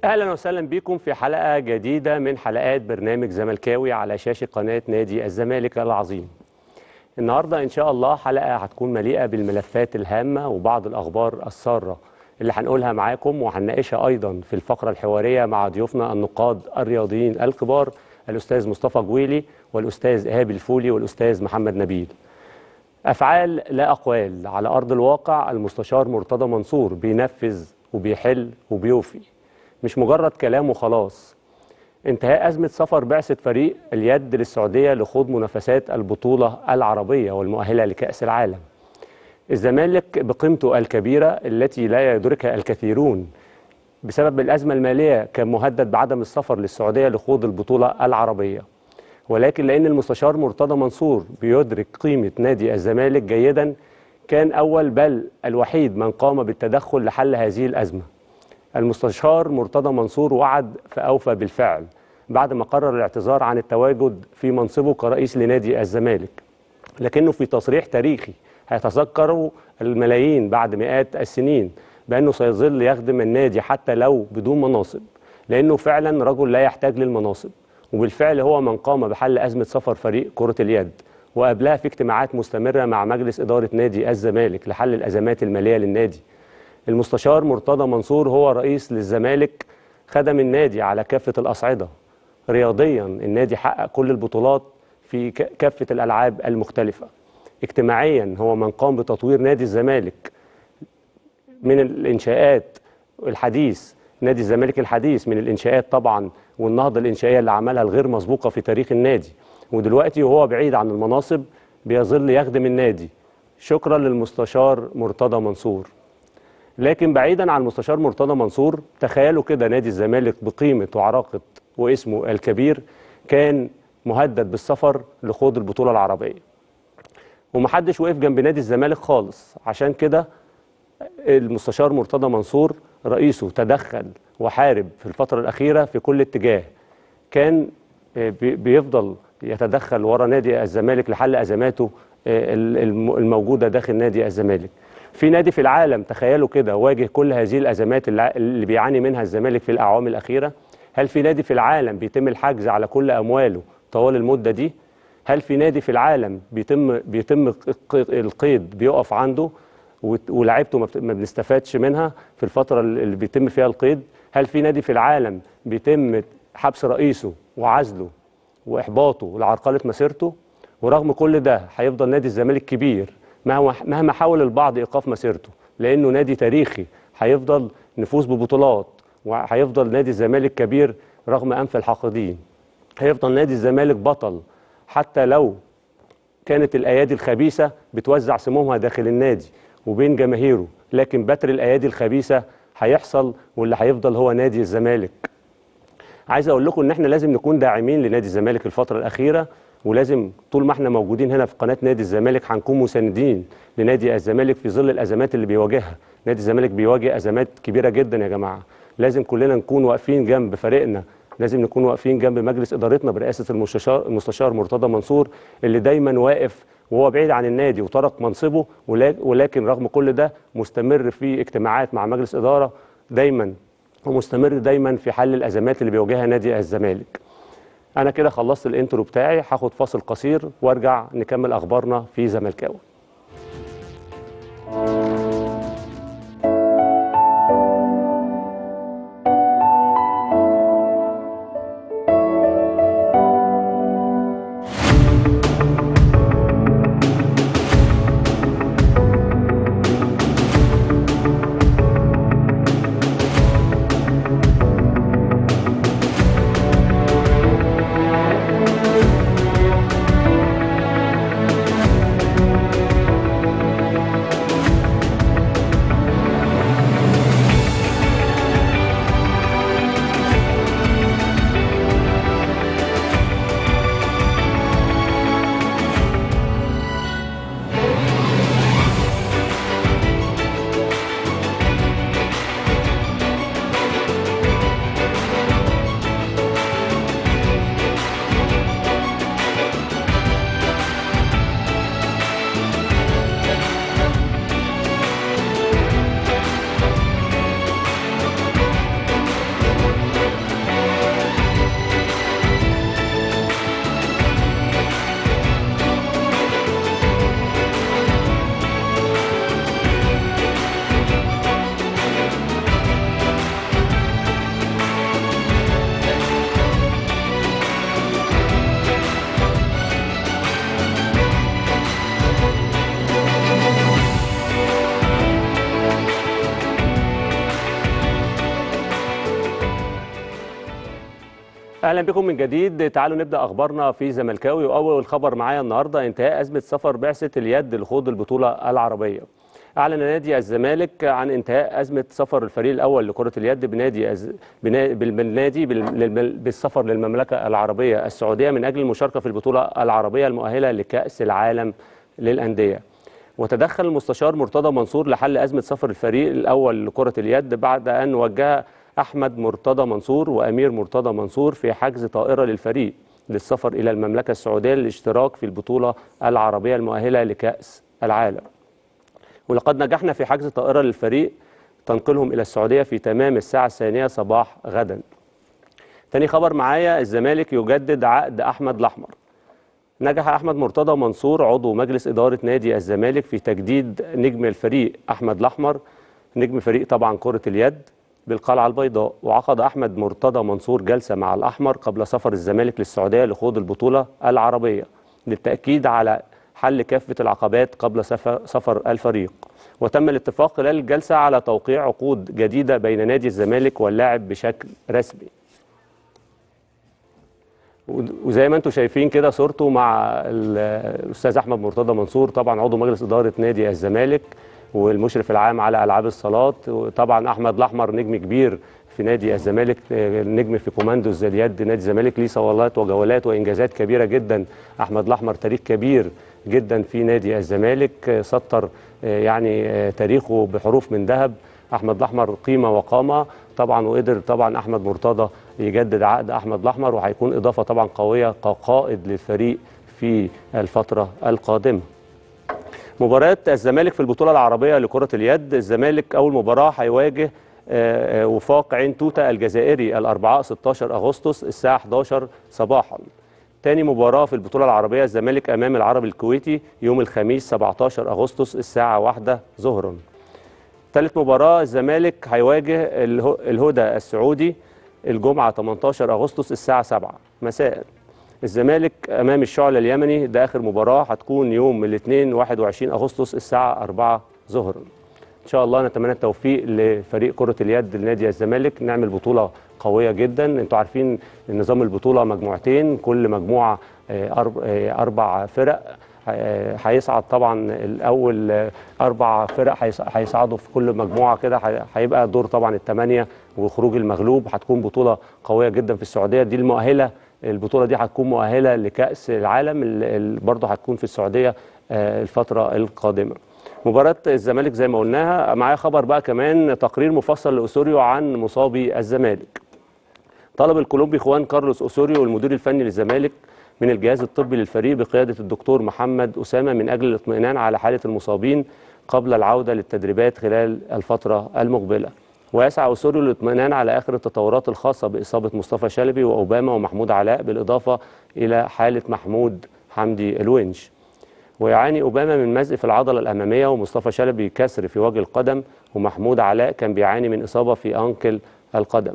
اهلا وسهلا بكم في حلقه جديده من حلقات برنامج زملكاوي على شاشه قناه نادي الزمالك العظيم. النهارده ان شاء الله حلقه هتكون مليئه بالملفات الهامه وبعض الاخبار الساره اللي هنقولها معاكم وهنناقشها ايضا في الفقره الحواريه مع ضيوفنا النقاد الرياضيين الكبار الاستاذ مصطفى جويلي والاستاذ ايهاب الفولي والاستاذ محمد نبيل. افعال لا اقوال على ارض الواقع المستشار مرتضى منصور بينفذ وبيحل وبيوفي. مش مجرد كلام وخلاص انتهاء أزمة سفر بعثة فريق اليد للسعودية لخوض منافسات البطولة العربية والمؤهلة لكأس العالم الزمالك بقيمته الكبيرة التي لا يدركها الكثيرون بسبب الأزمة المالية كان مهدد بعدم السفر للسعودية لخوض البطولة العربية ولكن لأن المستشار مرتضى منصور بيدرك قيمة نادي الزمالك جيدا كان أول بل الوحيد من قام بالتدخل لحل هذه الأزمة المستشار مرتضى منصور وعد فأوفى بالفعل بعد ما قرر الاعتذار عن التواجد في منصبه كرئيس لنادي الزمالك لكنه في تصريح تاريخي هيتذكره الملايين بعد مئات السنين بأنه سيظل يخدم النادي حتى لو بدون مناصب لأنه فعلا رجل لا يحتاج للمناصب وبالفعل هو من قام بحل أزمة سفر فريق كرة اليد وقبلها في اجتماعات مستمرة مع مجلس إدارة نادي الزمالك لحل الأزمات المالية للنادي المستشار مرتضى منصور هو رئيس للزمالك خدم النادي على كافة الأصعدة رياضيا النادي حقق كل البطولات في كافة الألعاب المختلفة اجتماعيا هو من قام بتطوير نادي الزمالك من الإنشاءات الحديث نادي الزمالك الحديث من الإنشاءات طبعا والنهضة الإنشائية اللي عملها الغير مسبوقة في تاريخ النادي ودلوقتي وهو بعيد عن المناصب بيظل يخدم النادي شكرا للمستشار مرتضى منصور لكن بعيدا عن المستشار مرتضى منصور تخيلوا كده نادي الزمالك بقيمه وعراقه واسمه الكبير كان مهدد بالسفر لخوض البطوله العربيه ومحدش وقف جنب نادي الزمالك خالص عشان كده المستشار مرتضى منصور رئيسه تدخل وحارب في الفتره الاخيره في كل اتجاه كان بيفضل يتدخل ورا نادي الزمالك لحل ازماته الموجوده داخل نادي الزمالك في نادي في العالم تخيلوا كده واجه كل هذه الازمات اللي بيعاني منها الزمالك في الاعوام الاخيره هل في نادي في العالم بيتم الحجز على كل امواله طوال المده دي هل في نادي في العالم بيتم بيتم القيد بيقف عنده ولاعيبته ما بنستفادش منها في الفتره اللي بيتم فيها القيد هل في نادي في العالم بيتم حبس رئيسه وعزله واحباطه لعرقله مسيرته ورغم كل ده هيفضل نادي الزمالك كبير مهما حاول البعض ايقاف مسيرته لانه نادي تاريخي هيفضل نفوز ببطولات وهيفضل نادي الزمالك كبير رغم انف الحاقدين هيفضل نادي الزمالك بطل حتى لو كانت الايادي الخبيثه بتوزع سمومها داخل النادي وبين جماهيره لكن بتر الايادي الخبيثه هيحصل واللي هيفضل هو نادي الزمالك عايز اقول لكم ان احنا لازم نكون داعمين لنادي الزمالك الفتره الاخيره ولازم طول ما احنا موجودين هنا في قناه نادي الزمالك هنكون مساندين لنادي الزمالك في ظل الازمات اللي بيواجهها نادي الزمالك بيواجه ازمات كبيره جدا يا جماعه لازم كلنا نكون واقفين جنب فريقنا لازم نكون واقفين جنب مجلس ادارتنا برئاسه المستشار المستشار مرتضى منصور اللي دايما واقف وهو بعيد عن النادي وترك منصبه ولكن رغم كل ده مستمر في اجتماعات مع مجلس اداره دايما ومستمر دايما في حل الازمات اللي بيواجهها نادي الزمالك انا كده خلصت الانترو بتاعي هاخد فاصل قصير وارجع نكمل اخبارنا في زملكاوي اهلا بكم من جديد تعالوا نبدا اخبارنا في زملكاوي واول خبر معايا النهارده انتهاء ازمه سفر بعثه اليد لخوض البطوله العربيه اعلن نادي الزمالك عن انتهاء ازمه سفر الفريق الاول لكره اليد بنادي أز... بنا... بالنادي بال... بالسفر للمملكه العربيه السعوديه من اجل المشاركه في البطوله العربيه المؤهله لكاس العالم للانديه وتدخل المستشار مرتضى منصور لحل ازمه سفر الفريق الاول لكره اليد بعد ان وجه احمد مرتضى منصور وامير مرتضى منصور في حجز طائره للفريق للسفر الى المملكه السعوديه للاشتراك في البطوله العربيه المؤهله لكاس العالم ولقد نجحنا في حجز طائره للفريق تنقلهم الى السعوديه في تمام الساعه الثانيه صباح غدا تاني خبر معايا الزمالك يجدد عقد احمد الاحمر نجح احمد مرتضى منصور عضو مجلس اداره نادي الزمالك في تجديد نجم الفريق احمد الاحمر نجم فريق طبعا كره اليد بالقلعه البيضاء وعقد احمد مرتضى منصور جلسه مع الاحمر قبل سفر الزمالك للسعوديه لخوض البطوله العربيه للتاكيد على حل كافه العقبات قبل سفر, سفر الفريق وتم الاتفاق خلال الجلسه على توقيع عقود جديده بين نادي الزمالك واللاعب بشكل رسمي وزي ما انتم شايفين كده صورته مع الاستاذ احمد مرتضى منصور طبعا عضو مجلس اداره نادي الزمالك والمشرف العام على العاب الصالات وطبعا احمد الاحمر نجم كبير في نادي الزمالك نجم في كوماندوز اليد نادي الزمالك ليه صولات وجولات وانجازات كبيره جدا احمد الاحمر تاريخ كبير جدا في نادي الزمالك سطر يعني تاريخه بحروف من ذهب احمد الاحمر قيمه وقامه طبعا وقدر طبعا احمد مرتضى يجدد عقد احمد الاحمر وهيكون اضافه طبعا قويه كقائد للفريق في الفتره القادمه مباراة الزمالك في البطولة العربية لكرة اليد الزمالك أول مباراة هيواجه وفاق عين توتا الجزائري الأربعاء 16 أغسطس الساعة 11 صباحا تاني مباراة في البطولة العربية الزمالك أمام العرب الكويتي يوم الخميس 17 أغسطس الساعة 1 ظهرا ثالث مباراة الزمالك هيواجه الهدى السعودي الجمعة 18 أغسطس الساعة 7 مساء الزمالك امام الشعلة اليمني ده اخر مباراه هتكون يوم الاثنين 21 اغسطس الساعه 4 ظهرا ان شاء الله نتمنى التوفيق لفريق كره اليد لنادي الزمالك نعمل بطوله قويه جدا انتوا عارفين نظام البطوله مجموعتين كل مجموعه اربع فرق هيصعد طبعا الاول اربع فرق هيصعدوا في كل مجموعه كده هيبقى دور طبعا الثمانيه وخروج المغلوب هتكون بطوله قويه جدا في السعوديه دي المؤهله البطوله دي هتكون مؤهله لكاس العالم اللي برضه هتكون في السعوديه الفتره القادمه مباراه الزمالك زي ما قلناها معايا خبر بقى كمان تقرير مفصل لاوسوريو عن مصابي الزمالك طلب الكولومبي خوان كارلوس اوسوريو المدير الفني للزمالك من الجهاز الطبي للفريق بقياده الدكتور محمد اسامه من اجل الاطمئنان على حاله المصابين قبل العوده للتدريبات خلال الفتره المقبله ويسعى أوسوريو للاطمئنان على آخر التطورات الخاصة بإصابة مصطفى شلبي وأوباما ومحمود علاء بالإضافة إلى حالة محمود حمدي الونش ويعاني أوباما من مزق في العضلة الأمامية ومصطفى شلبي كسر في وجه القدم ومحمود علاء كان بيعاني من إصابة في أنكل القدم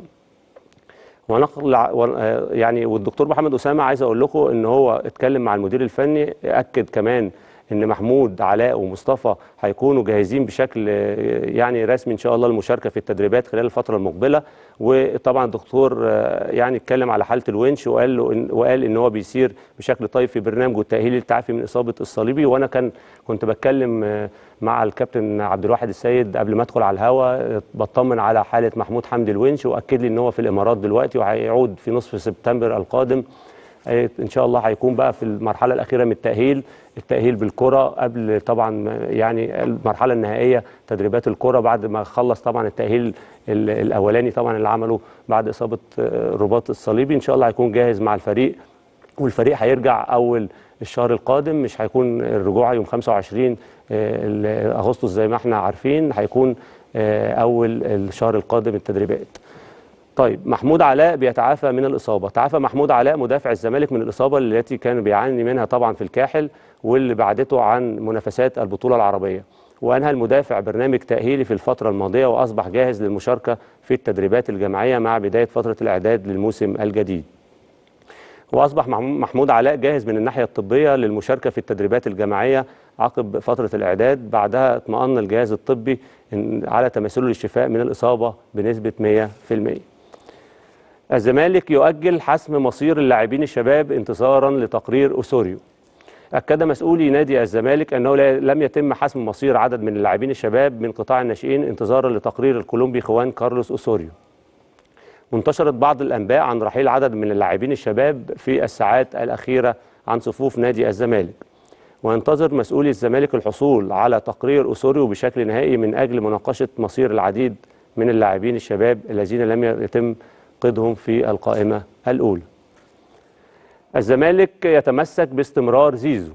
ونقل يعني والدكتور محمد أسامة عايز أقول لكم إن هو اتكلم مع المدير الفني أكد كمان ان محمود علاء ومصطفى هيكونوا جاهزين بشكل يعني رسمي ان شاء الله للمشاركه في التدريبات خلال الفتره المقبله وطبعا الدكتور يعني اتكلم على حاله الونش وقال له إن وقال ان هو بيسير بشكل طيب في برنامجه التاهيلي للتعافي من اصابه الصليبي وانا كان كنت بتكلم مع الكابتن عبد الواحد السيد قبل ما ادخل على الهوا بطمن على حاله محمود حمدي الونش واكد لي ان هو في الامارات دلوقتي وهيعود في نصف سبتمبر القادم ان شاء الله هيكون بقى في المرحله الاخيره من التاهيل التاهيل بالكره قبل طبعا يعني المرحله النهائيه تدريبات الكره بعد ما خلص طبعا التاهيل الاولاني طبعا اللي عمله بعد اصابه رباط الصليبي ان شاء الله هيكون جاهز مع الفريق والفريق هيرجع اول الشهر القادم مش هيكون الرجوع يوم 25 اغسطس زي ما احنا عارفين هيكون اول الشهر القادم التدريبات طيب محمود علاء بيتعافى من الإصابة تعافى محمود علاء مدافع الزمالك من الإصابة التي كان بيعاني منها طبعا في الكاحل واللي بعدته عن منافسات البطولة العربية وأنهى المدافع برنامج تأهيلي في الفترة الماضية وأصبح جاهز للمشاركة في التدريبات الجماعية مع بداية فترة الإعداد للموسم الجديد وأصبح محمود علاء جاهز من الناحية الطبية للمشاركة في التدريبات الجماعية عقب فترة الإعداد بعدها اطمأن الجهاز الطبي على تماثله للشفاء من الإصابة بنسبة 100% الزمالك يؤجل حسم مصير اللاعبين الشباب انتصارا لتقرير أسوريو أكد مسؤولي نادي الزمالك أنه لا- لم يتم حسم مصير عدد من اللاعبين الشباب من قطاع الناشئين انتظارا لتقرير الكولومبي خوان كارلوس أوسوريو وانتشرت بعض الأنباء عن رحيل عدد من اللاعبين الشباب في الساعات الأخيرة عن صفوف نادي الزمالك وينتظر مسؤولي الزمالك الحصول على تقرير أسوريو بشكل نهائي من أجل مناقشة مصير العديد من اللاعبين الشباب الذين لم يتم قيدهم في القائمة الأولى الزمالك يتمسك باستمرار زيزو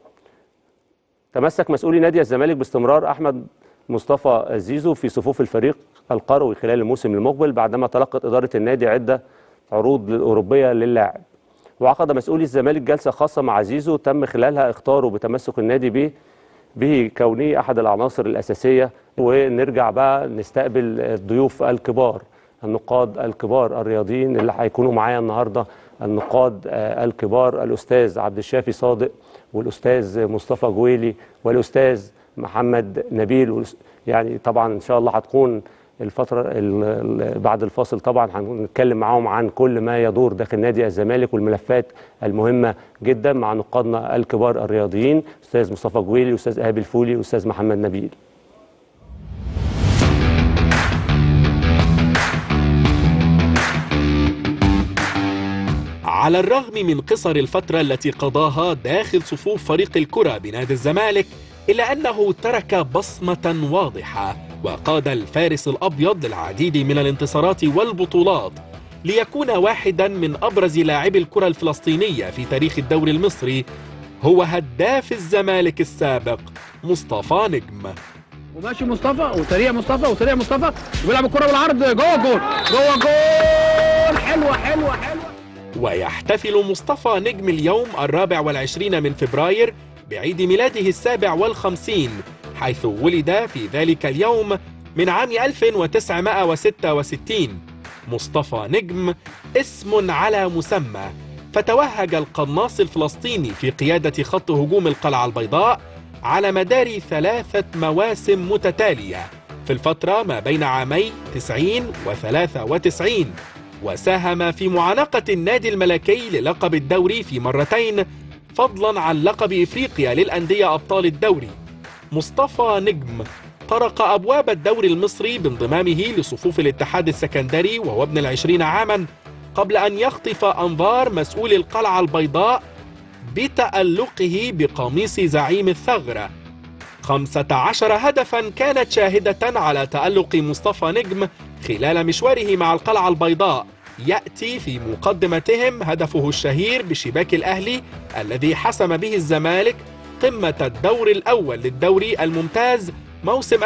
تمسك مسؤولي نادي الزمالك باستمرار احمد مصطفى زيزو في صفوف الفريق القروي خلال الموسم المقبل بعدما تلقت اداره النادي عده عروض اوروبيه للاعب وعقد مسؤولي الزمالك جلسه خاصه مع زيزو تم خلالها اختاره بتمسك النادي به به كونه احد العناصر الاساسيه ونرجع بقى نستقبل الضيوف الكبار النقاد الكبار الرياضيين اللي هيكونوا معايا النهارده النقاد آه، الكبار الاستاذ عبد الشافي صادق والاستاذ مصطفى جويلي والاستاذ محمد نبيل والأس- يعني طبعا ان شاء الله هتكون الفتره ال- ال- بعد الفاصل طبعا هنتكلم معاهم عن كل ما يدور داخل نادي الزمالك والملفات المهمه جدا مع نقادنا الكبار الرياضيين استاذ مصطفى جويلي استاذ ايهاب الفولي استاذ محمد نبيل على الرغم من قصر الفترة التي قضاها داخل صفوف فريق الكرة بنادي الزمالك إلا أنه ترك بصمة واضحة وقاد الفارس الأبيض للعديد من الانتصارات والبطولات ليكون واحدا من أبرز لاعبي الكرة الفلسطينية في تاريخ الدوري المصري هو هداف الزمالك السابق مصطفى نجم وماشي مصطفى وسريع مصطفى وسريع مصطفى وبيلعب الكرة بالعرض جوه جول جوه جول حلوة حلوة حلوة ويحتفل مصطفى نجم اليوم الرابع والعشرين من فبراير بعيد ميلاده السابع والخمسين حيث ولد في ذلك اليوم من عام 1966 مصطفى نجم اسم على مسمى فتوهج القناص الفلسطيني في قيادة خط هجوم القلعة البيضاء على مدار ثلاثة مواسم متتالية في الفترة ما بين عامي 90 و 93 وساهم في معانقة النادي الملكي للقب الدوري في مرتين فضلا عن لقب إفريقيا للأندية أبطال الدوري مصطفى نجم طرق أبواب الدوري المصري بانضمامه لصفوف الاتحاد السكندري وهو ابن العشرين عاما قبل أن يخطف أنظار مسؤول القلعة البيضاء بتألقه بقميص زعيم الثغرة 15 هدفا كانت شاهدة على تألق مصطفى نجم خلال مشواره مع القلعة البيضاء يأتي في مقدمتهم هدفه الشهير بشباك الأهلي الذي حسم به الزمالك قمة الدور الأول للدوري الممتاز موسم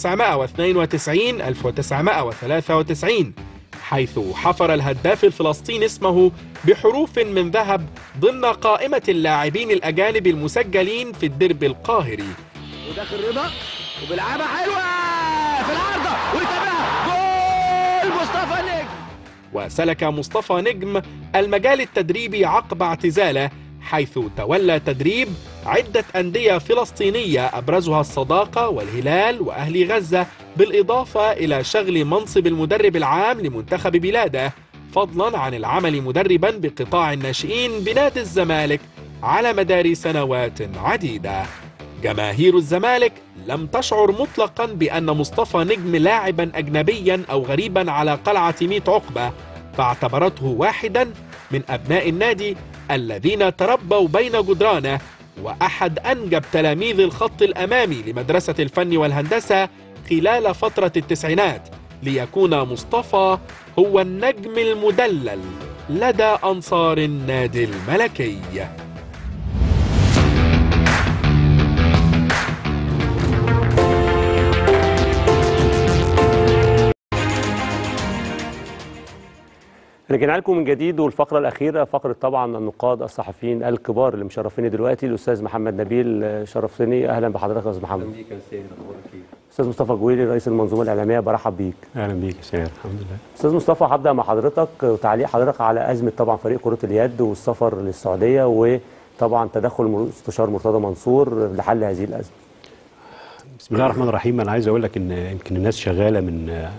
1992-1993 حيث حفر الهداف الفلسطيني اسمه بحروف من ذهب ضمن قائمة اللاعبين الأجانب المسجلين في الدرب القاهري وداخل رضا وبيلعبها حلوة في العارضة ويتابعها جول مصطفى نجم وسلك مصطفى نجم المجال التدريبي عقب اعتزاله حيث تولى تدريب عدة أندية فلسطينية أبرزها الصداقة والهلال وأهلي غزة بالإضافة إلى شغل منصب المدرب العام لمنتخب بلاده فضلا عن العمل مدربا بقطاع الناشئين بنادي الزمالك على مدار سنوات عديدة جماهير الزمالك لم تشعر مطلقا بأن مصطفى نجم لاعبا أجنبيا أو غريبا على قلعة ميت عقبة فاعتبرته واحدا من أبناء النادي الذين تربوا بين جدرانه وأحد أنجب تلاميذ الخط الأمامي لمدرسة الفن والهندسة خلال فترة التسعينات ليكون مصطفى هو النجم المدلل لدى أنصار النادي الملكي رجعنا لكم من جديد والفقرة الأخيرة فقرة طبعا النقاد الصحفيين الكبار اللي مشرفيني دلوقتي الأستاذ محمد نبيل آه، شرفتني أهلا بحضرتك يا أستاذ محمد بيك يا سيد اخبارك ايه؟ أستاذ مصطفى جويلي رئيس المنظومة الإعلامية برحب بيك اهلا بيك يا سيد الحمد لله أستاذ مصطفى هبدأ مع حضرتك وتعليق حضرتك على أزمة طبعا فريق كرة اليد والسفر للسعودية وطبعا تدخل المستشار مرتضى منصور لحل هذه الأزمة بسم الله الرحمن الرحيم انا عايز اقول لك ان يمكن الناس شغاله من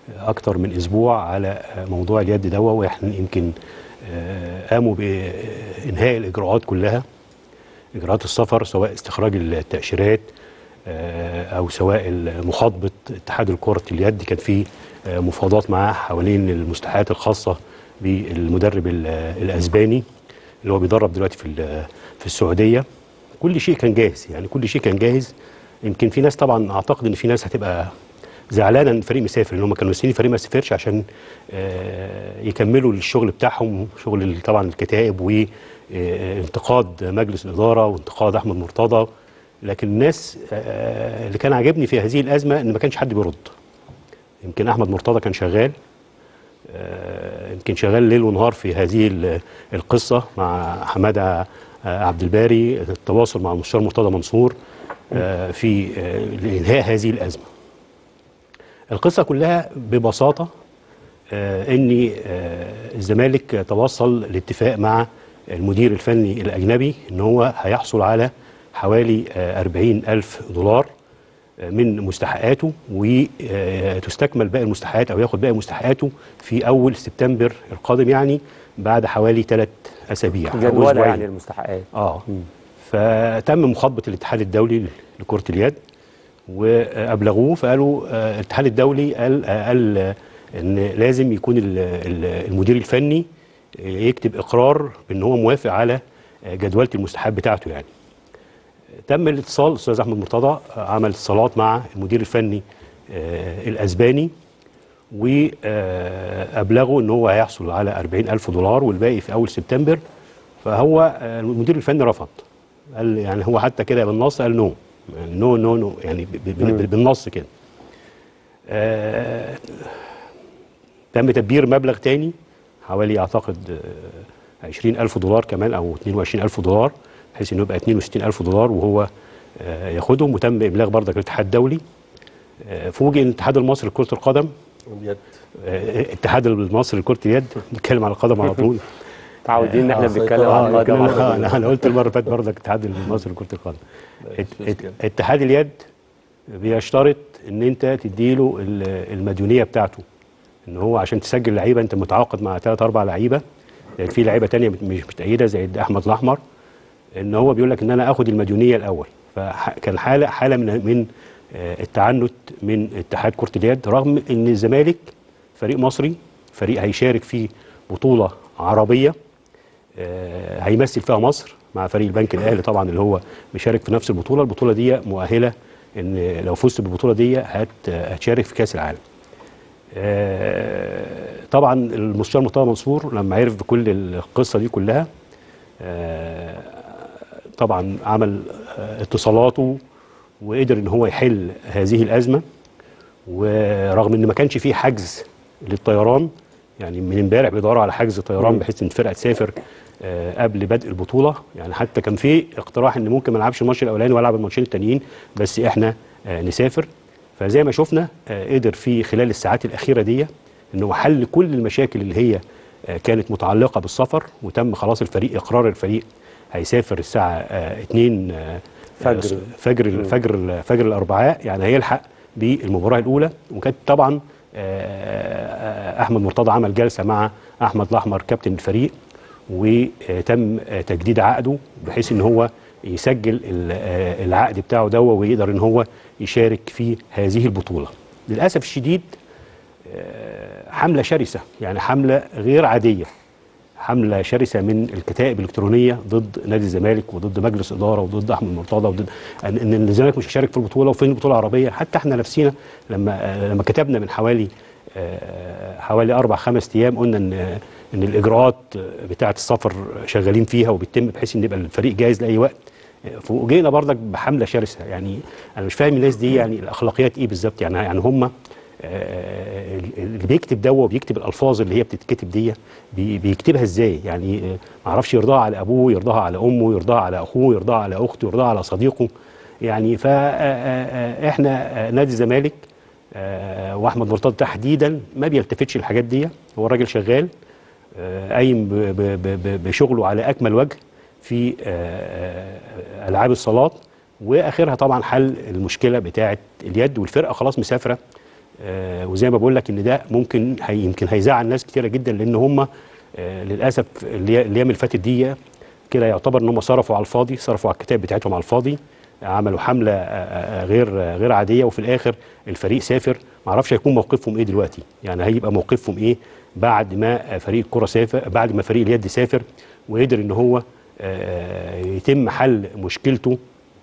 اكتر من اسبوع على موضوع اليد دوا واحنا يمكن آه، قاموا بانهاء الاجراءات كلها اجراءات السفر سواء استخراج التاشيرات آه، او سواء مخاطبه اتحاد الكره اليد كان في آه، مفاوضات معاه حوالين المستحقات الخاصه بالمدرب ال- الاسباني اللي هو بيدرب دلوقتي في ال- في السعوديه كل شيء كان جاهز يعني كل شيء كان جاهز يمكن في ناس طبعا اعتقد ان في ناس هتبقى زعلانه ان الفريق مسافر ان هم كانوا مستنيين الفريق ما يسافرش عشان آه، يكملوا الشغل بتاعهم شغل ال- طبعا الكتائب وانتقاد مجلس الاداره وانتقاد احمد مرتضى لكن الناس آه، اللي كان عاجبني في هذه الازمه ان ما كانش حد بيرد يمكن احمد مرتضى كان شغال آه، يمكن شغال ليل ونهار في هذه ال- القصه مع حماده آه، عبد الباري التواصل مع المستشار مرتضى منصور آه، في آه، لانهاء هذه الازمه. القصه كلها ببساطه آه، ان آه، الزمالك توصل لاتفاق مع المدير الفني الاجنبي ان هو هيحصل على حوالي آه، 40 الف دولار آه، من مستحقاته وتستكمل باقي المستحقات او ياخد باقي مستحقاته في اول سبتمبر القادم يعني بعد حوالي ثلاث اسابيع أو جدولة أسبوعين. يعني المستحقات اه فتم مخاطبه الاتحاد الدولي لكره اليد وابلغوه فقالوا آه، الاتحاد الدولي قال آه، قال آه، ان لازم يكون ال- ال- المدير الفني آه، يكتب اقرار بان هو موافق على آه، جدوله المستحقات بتاعته يعني تم الاتصال الاستاذ احمد مرتضى آه، عمل اتصالات مع المدير الفني آه، الاسباني وابلغوا ان هو هيحصل على 40 الف دولار والباقي في اول سبتمبر فهو آه، المدير الفني رفض قال يعني هو حتى كده بالنص قال نو يعني نو نو نو يعني ب- ب- ب- بالنص كده آه، تم تدبير مبلغ تاني حوالي اعتقد آه، 20 الف دولار كمان او 22 الف دولار بحيث انه يبقى 62 الف دولار وهو آه، ياخدهم وتم ابلاغ برضك الاتحاد الدولي آه، فوجئ ان الاتحاد المصري لكره القدم اليد آه، الاتحاد المصري لكره اليد نتكلم على القدم على طول متعودين ان احنا آه، بنتكلم آه، عن القدم على آه، طول. انا أنا قلت المره اللي فاتت برضك الاتحاد المصري لكره القدم ات- ات- اتحاد اليد بيشترط ان انت تديله ال- المديونيه بتاعته ان هو عشان تسجل لعيبه انت متعاقد مع ثلاث اربع لعيبه يعني في لعيبه تانية مت- مش متأيده زي احمد الاحمر ان هو بيقول لك ان انا اخد المديونيه الاول فكان حاله حاله من من آه، التعنت من اتحاد كره اليد رغم ان الزمالك فريق مصري فريق هيشارك في بطوله عربيه آه، هيمثل فيها مصر مع فريق البنك الاهلي طبعا اللي هو مشارك في نفس البطوله البطوله دي مؤهله ان لو فزت بالبطوله دي هت هتشارك في كاس العالم آه، طبعا المستشار مرتضى منصور لما عرف بكل القصه دي كلها آه، طبعا عمل آه، اتصالاته وقدر ان هو يحل هذه الازمه ورغم ان ما كانش فيه حجز للطيران يعني من امبارح بيدوروا على حجز طيران بحيث ان الفرقه تسافر آه، قبل بدء البطوله يعني حتى كان في اقتراح ان ممكن ما نلعبش الماتش الاولاني والعب الماتشين التانيين بس احنا آه، نسافر فزي ما شفنا آه، قدر في خلال الساعات الاخيره دي ان هو حل كل المشاكل اللي هي آه، كانت متعلقه بالسفر وتم خلاص الفريق اقرار الفريق هيسافر الساعه 2 فجر. فجر فجر فجر الاربعاء يعني هيلحق بالمباراه الاولى وكانت طبعا آه، احمد مرتضى عمل جلسه مع احمد الاحمر كابتن الفريق وتم تجديد عقده بحيث ان هو يسجل ال- آه، العقد بتاعه ده ويقدر ان هو يشارك في هذه البطوله للاسف الشديد آه، حمله شرسه يعني حمله غير عاديه حمله شرسه من الكتائب الالكترونيه ضد نادي الزمالك وضد مجلس اداره وضد احمد مرتضى وضد ان إن الزمالك مش هيشارك في البطوله وفين البطوله العربيه حتى احنا نفسينا لما آه، لما كتبنا من حوالي آه، حوالي اربع خمس ايام قلنا ان ان الاجراءات بتاعه السفر شغالين فيها وبتتم بحيث ان يبقى الفريق جاهز لاي وقت فوجئنا برضك بحمله شرسه يعني انا مش فاهم الناس دي يعني الاخلاقيات ايه بالظبط يعني يعني هم آه، اللي بيكتب ده وبيكتب الالفاظ اللي هي بتتكتب دي بي- بيكتبها ازاي يعني آه، ما اعرفش يرضاها على ابوه يرضاها على امه يرضاها على اخوه يرضاها على اخته يرضاها على صديقه يعني فاحنا نادي الزمالك آه، واحمد مرتضى تحديدا ما بيلتفتش الحاجات دي هو الراجل شغال آه، قايم ب- ب- ب- ب- بشغله على اكمل وجه في آه، آه، العاب الصالات واخرها طبعا حل المشكله بتاعه اليد والفرقه خلاص مسافره آه، وزي ما بقول لك ان ده ممكن هي يمكن هيزعل ناس كتيره جدا لان هم آه، للاسف اللي- الايام اللي فاتت دي كده يعتبر ان هم صرفوا على الفاضي صرفوا على الكتاب بتاعتهم على الفاضي عملوا حمله آه، آه، غير آه، غير عاديه وفي الاخر الفريق سافر ما اعرفش هيكون موقفهم ايه دلوقتي يعني هيبقى موقفهم ايه بعد ما آه، فريق الكره سافر بعد ما فريق اليد سافر وقدر ان هو آه، يتم حل مشكلته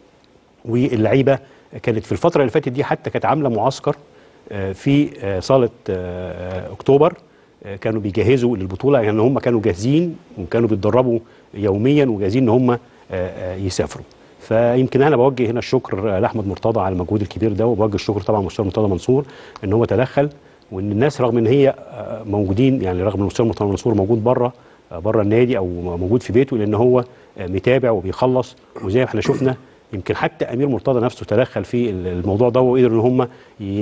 واللعيبه كانت في الفتره اللي فاتت دي حتى كانت عامله معسكر آه، في آه، صاله آه، اكتوبر آه، كانوا بيجهزوا للبطوله يعني هم كانوا جاهزين وكانوا بيتدربوا يوميا وجاهزين ان هم آه، آه، يسافروا فيمكن انا بوجه هنا الشكر آه، لاحمد مرتضى على المجهود الكبير ده وبوجه الشكر طبعا لمستشار مرتضى منصور ان هو تدخل وان الناس رغم ان هي آه، موجودين يعني رغم ان المستشار مرتضى منصور موجود بره بره النادي او موجود في بيته لان هو آه، متابع وبيخلص وزي ما احنا شفنا يمكن حتى امير مرتضى نفسه تدخل في الموضوع ده وقدر ان هم ي-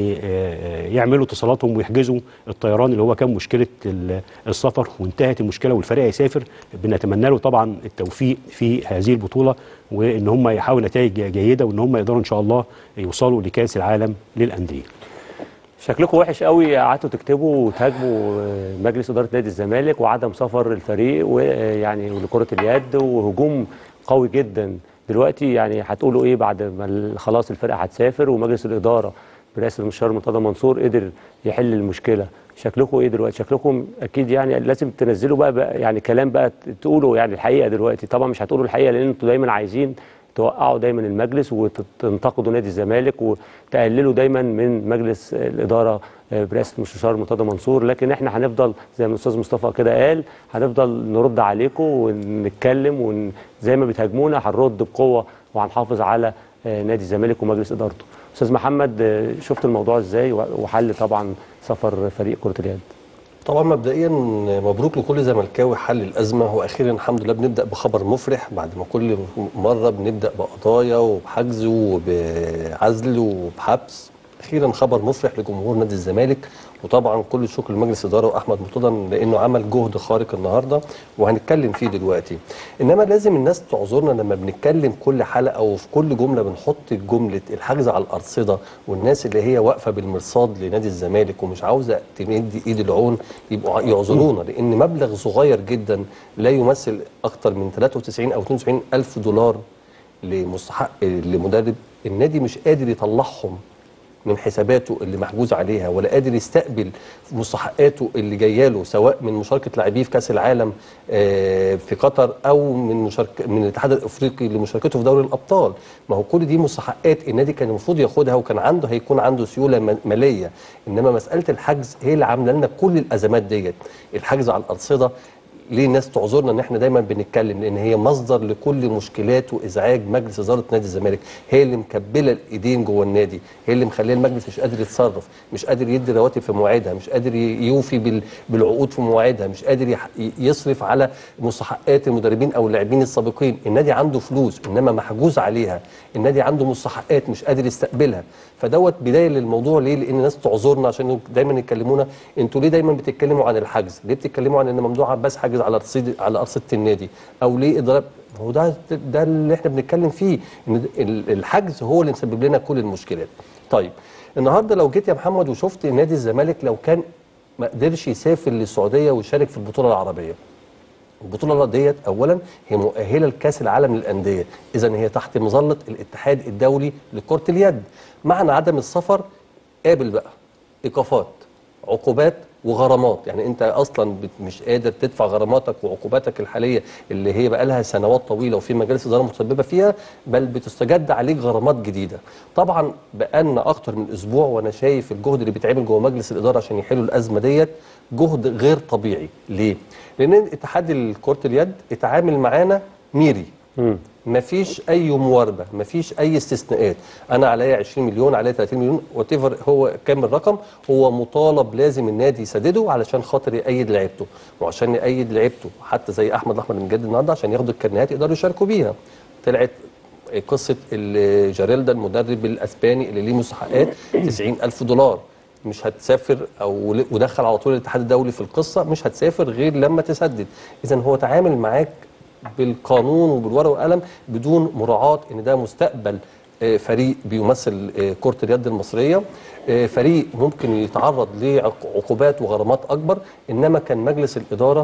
آه، يعملوا اتصالاتهم ويحجزوا الطيران اللي هو كان مشكله ال- السفر وانتهت المشكله والفريق هيسافر بنتمنى له طبعا التوفيق في هذه البطوله وان هم يحققوا نتائج جيده وان هم يقدروا ان شاء الله يوصلوا لكاس العالم للانديه. شكلكم وحش قوي قعدتوا تكتبوا وتهاجموا آه، مجلس اداره نادي الزمالك وعدم سفر الفريق ويعني لكره اليد وهجوم قوي جدا دلوقتي يعني هتقولوا ايه بعد ما ال- خلاص الفرقه هتسافر ومجلس الاداره برئاسه المستشار مرتضى منصور قدر يحل المشكله شكلكم ايه دلوقتي شكلكم اكيد يعني لازم تنزلوا بقى, بقى يعني كلام بقى ت- تقولوا يعني الحقيقه دلوقتي طبعا مش هتقولوا الحقيقه لان انتوا دايما عايزين توقعوا دايما المجلس وتنتقدوا نادي الزمالك وتقللوا دايما من مجلس الاداره آه، برئاسه المستشار مرتضى منصور لكن احنا هنفضل زي ما الاستاذ مصطفى كده قال هنفضل نرد عليكم ونتكلم وزي ما بتهاجمونا هنرد بقوه وهنحافظ على آه، نادي الزمالك ومجلس ادارته. استاذ محمد آه، شفت الموضوع ازاي وحل طبعا سفر فريق كره اليد. طبعا مبدئيا مبروك لكل زملكاوي حل الازمه واخيرا الحمد لله بنبدا بخبر مفرح بعد ما كل مره بنبدا بقضايا وبحجز وبعزل وبحبس اخيرا خبر مفرح لجمهور نادي الزمالك وطبعا كل الشكر لمجلس الاداره واحمد مرتضى لانه عمل جهد خارق النهارده وهنتكلم فيه دلوقتي انما لازم الناس تعذرنا لما بنتكلم كل حلقه وفي كل جمله بنحط جمله الحجز على الارصده والناس اللي هي واقفه بالمرصاد لنادي الزمالك ومش عاوزه تمد ايد العون يبقوا يعذرونا لان مبلغ صغير جدا لا يمثل اكثر من 93 او 92 الف دولار لمستحق لمدرب النادي مش قادر يطلعهم من حساباته اللي محجوز عليها ولا قادر يستقبل مستحقاته اللي جايه له سواء من مشاركه لاعبيه في كاس العالم آه، في قطر او من مشاركه من الاتحاد الافريقي لمشاركته في دوري الابطال ما هو كل دي مستحقات النادي كان المفروض ياخدها وكان عنده هيكون عنده سيوله م- ماليه انما مساله الحجز هي اللي عامله لنا كل الازمات ديت الحجز على الارصده ليه الناس تعذرنا ان احنا دايما بنتكلم لان هي مصدر لكل مشكلات وازعاج مجلس اداره نادي الزمالك هي اللي مكبله الايدين جوه النادي هي اللي مخليه المجلس مش قادر يتصرف مش قادر يدي رواتب في مواعيدها مش قادر ي- يوفي بال- بالعقود في مواعيدها مش قادر يح- ي- يصرف على مستحقات المدربين او اللاعبين السابقين النادي عنده فلوس انما محجوز عليها النادي عنده مستحقات مش قادر يستقبلها فدوت بدايه للموضوع ليه لان الناس تعذرنا عشان دايما يكلمونا انتوا ليه دايما بتتكلموا عن الحجز ليه بتتكلموا عن ان ممدوح عباس حاجز على رصيد على ارصده النادي او ليه اضراب هو ده ده اللي احنا بنتكلم فيه ان ال- الحجز هو اللي مسبب لنا كل المشكلات طيب النهارده لو جيت يا محمد وشفت نادي الزمالك لو كان ما قدرش يسافر للسعوديه ويشارك في البطوله العربيه البطوله ديت اولا هي مؤهله لكاس العالم للانديه اذا هي تحت مظله الاتحاد الدولي لكره اليد معنى عدم السفر قابل بقى ايقافات عقوبات وغرامات يعني انت اصلا بت- مش قادر تدفع غراماتك وعقوباتك الحاليه اللي هي بقى لها سنوات طويله وفي مجالس اداره متسببه فيها بل بتستجد عليك غرامات جديده طبعا بقالنا اكتر من اسبوع وانا شايف الجهد اللي بيتعمل جوه مجلس الاداره عشان يحلوا الازمه ديت جهد غير طبيعي ليه لان اتحاد كره اليد اتعامل معانا ميري مفيش اي مواربه مفيش اي استثناءات انا عليا 20 مليون عليا 30 مليون وات هو كام الرقم هو مطالب لازم النادي يسدده علشان خاطر يأيد لعيبته وعشان يأيد لعيبته حتى زي احمد الاحمر من جد النهارده عشان ياخدوا الكرنيهات يقدروا يشاركوا بيها طلعت قصه ال- جاريلدا المدرب الاسباني اللي ليه مستحقات 90 الف دولار مش هتسافر او ل- ودخل على طول الاتحاد الدولي في القصه مش هتسافر غير لما تسدد اذا هو تعامل معاك بالقانون وبالورقه والقلم بدون مراعاه ان ده مستقبل آه، فريق بيمثل آه، كره اليد المصريه آه، فريق ممكن يتعرض لعقوبات وغرامات اكبر انما كان مجلس الاداره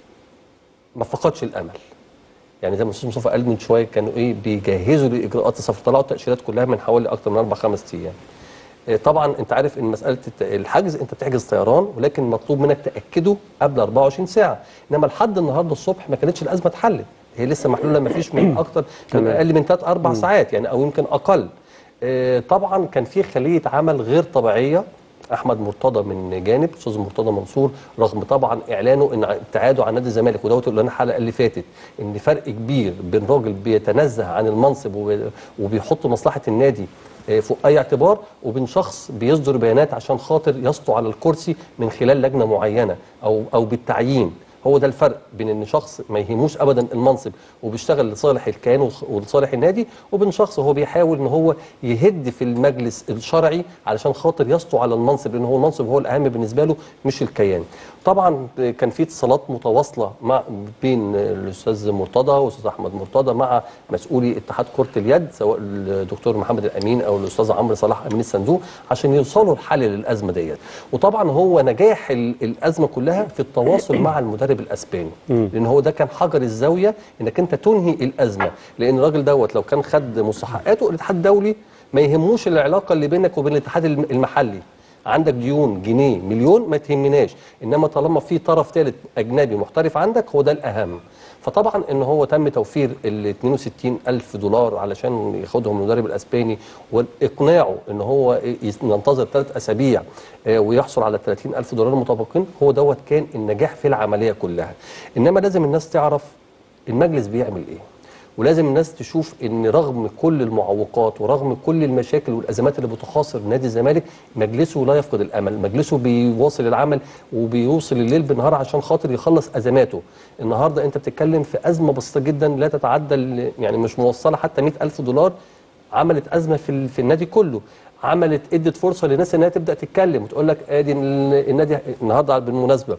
ما فقدش الامل يعني زي ما الاستاذ مصطفى قال من شويه كانوا ايه بيجهزوا لاجراءات السفر طلعوا التاشيرات كلها من حوالي اكتر من اربع خمس ايام آه، طبعا انت عارف ان مساله الت- الحجز انت بتحجز طيران ولكن مطلوب منك تاكده قبل 24 ساعه انما لحد النهارده الصبح ما كانتش الازمه اتحلت هي لسه محلوله ما فيش من اكتر من اقل من 3 4 ساعات يعني او يمكن اقل آه، طبعا كان في خليه عمل غير طبيعيه احمد مرتضى من جانب استاذ مرتضى منصور رغم طبعا اعلانه ان ابتعاده عن نادي الزمالك ودوت اللي انا الحلقه اللي فاتت ان فرق كبير بين راجل بيتنزه عن المنصب وبي- وبيحط مصلحه النادي آه، فوق اي اعتبار وبين شخص بيصدر بيانات عشان خاطر يسطو على الكرسي من خلال لجنه معينه او او بالتعيين هو ده الفرق بين ان شخص ما يهموش ابدا المنصب وبيشتغل لصالح الكيان وخ- ولصالح النادي وبين شخص هو بيحاول ان هو يهد في المجلس الشرعي علشان خاطر يسطو على المنصب لان هو المنصب هو الاهم بالنسبه له مش الكيان. طبعا كان في اتصالات متواصله مع بين الاستاذ مرتضى والاستاذ احمد مرتضى مع مسؤولي اتحاد كره اليد سواء الدكتور محمد الامين او الاستاذ عمرو صلاح امين الصندوق عشان يوصلوا لحل للازمه ديت وطبعا هو نجاح ال- الازمه كلها في التواصل مع المدرب الاسباني لان هو ده كان حجر الزاويه انك انت تنهي الازمه لان الراجل دوت لو كان خد مستحقاته الاتحاد الدولي ما يهموش العلاقه اللي بينك وبين الاتحاد الم- المحلي عندك ديون جنيه مليون ما تهمناش انما طالما في طرف ثالث اجنبي محترف عندك هو ده الاهم فطبعا ان هو تم توفير ال 62 الف دولار علشان ياخدهم المدرب الاسباني واقناعه ان هو يس- ينتظر ثلاث اسابيع آه، ويحصل على 30 الف دولار المتبقين هو دوت كان النجاح في العمليه كلها انما لازم الناس تعرف المجلس بيعمل ايه ولازم الناس تشوف ان رغم كل المعوقات ورغم كل المشاكل والازمات اللي بتحاصر نادي الزمالك مجلسه لا يفقد الامل مجلسه بيواصل العمل وبيوصل الليل بالنهار عشان خاطر يخلص ازماته النهارده انت بتتكلم في ازمه بسيطه جدا لا تتعدى ال- يعني مش موصله حتى 100 الف دولار عملت ازمه في ال- في النادي كله عملت ادت فرصه للناس انها تبدا تتكلم وتقول لك ادي ال- النادي النهارده بالمناسبه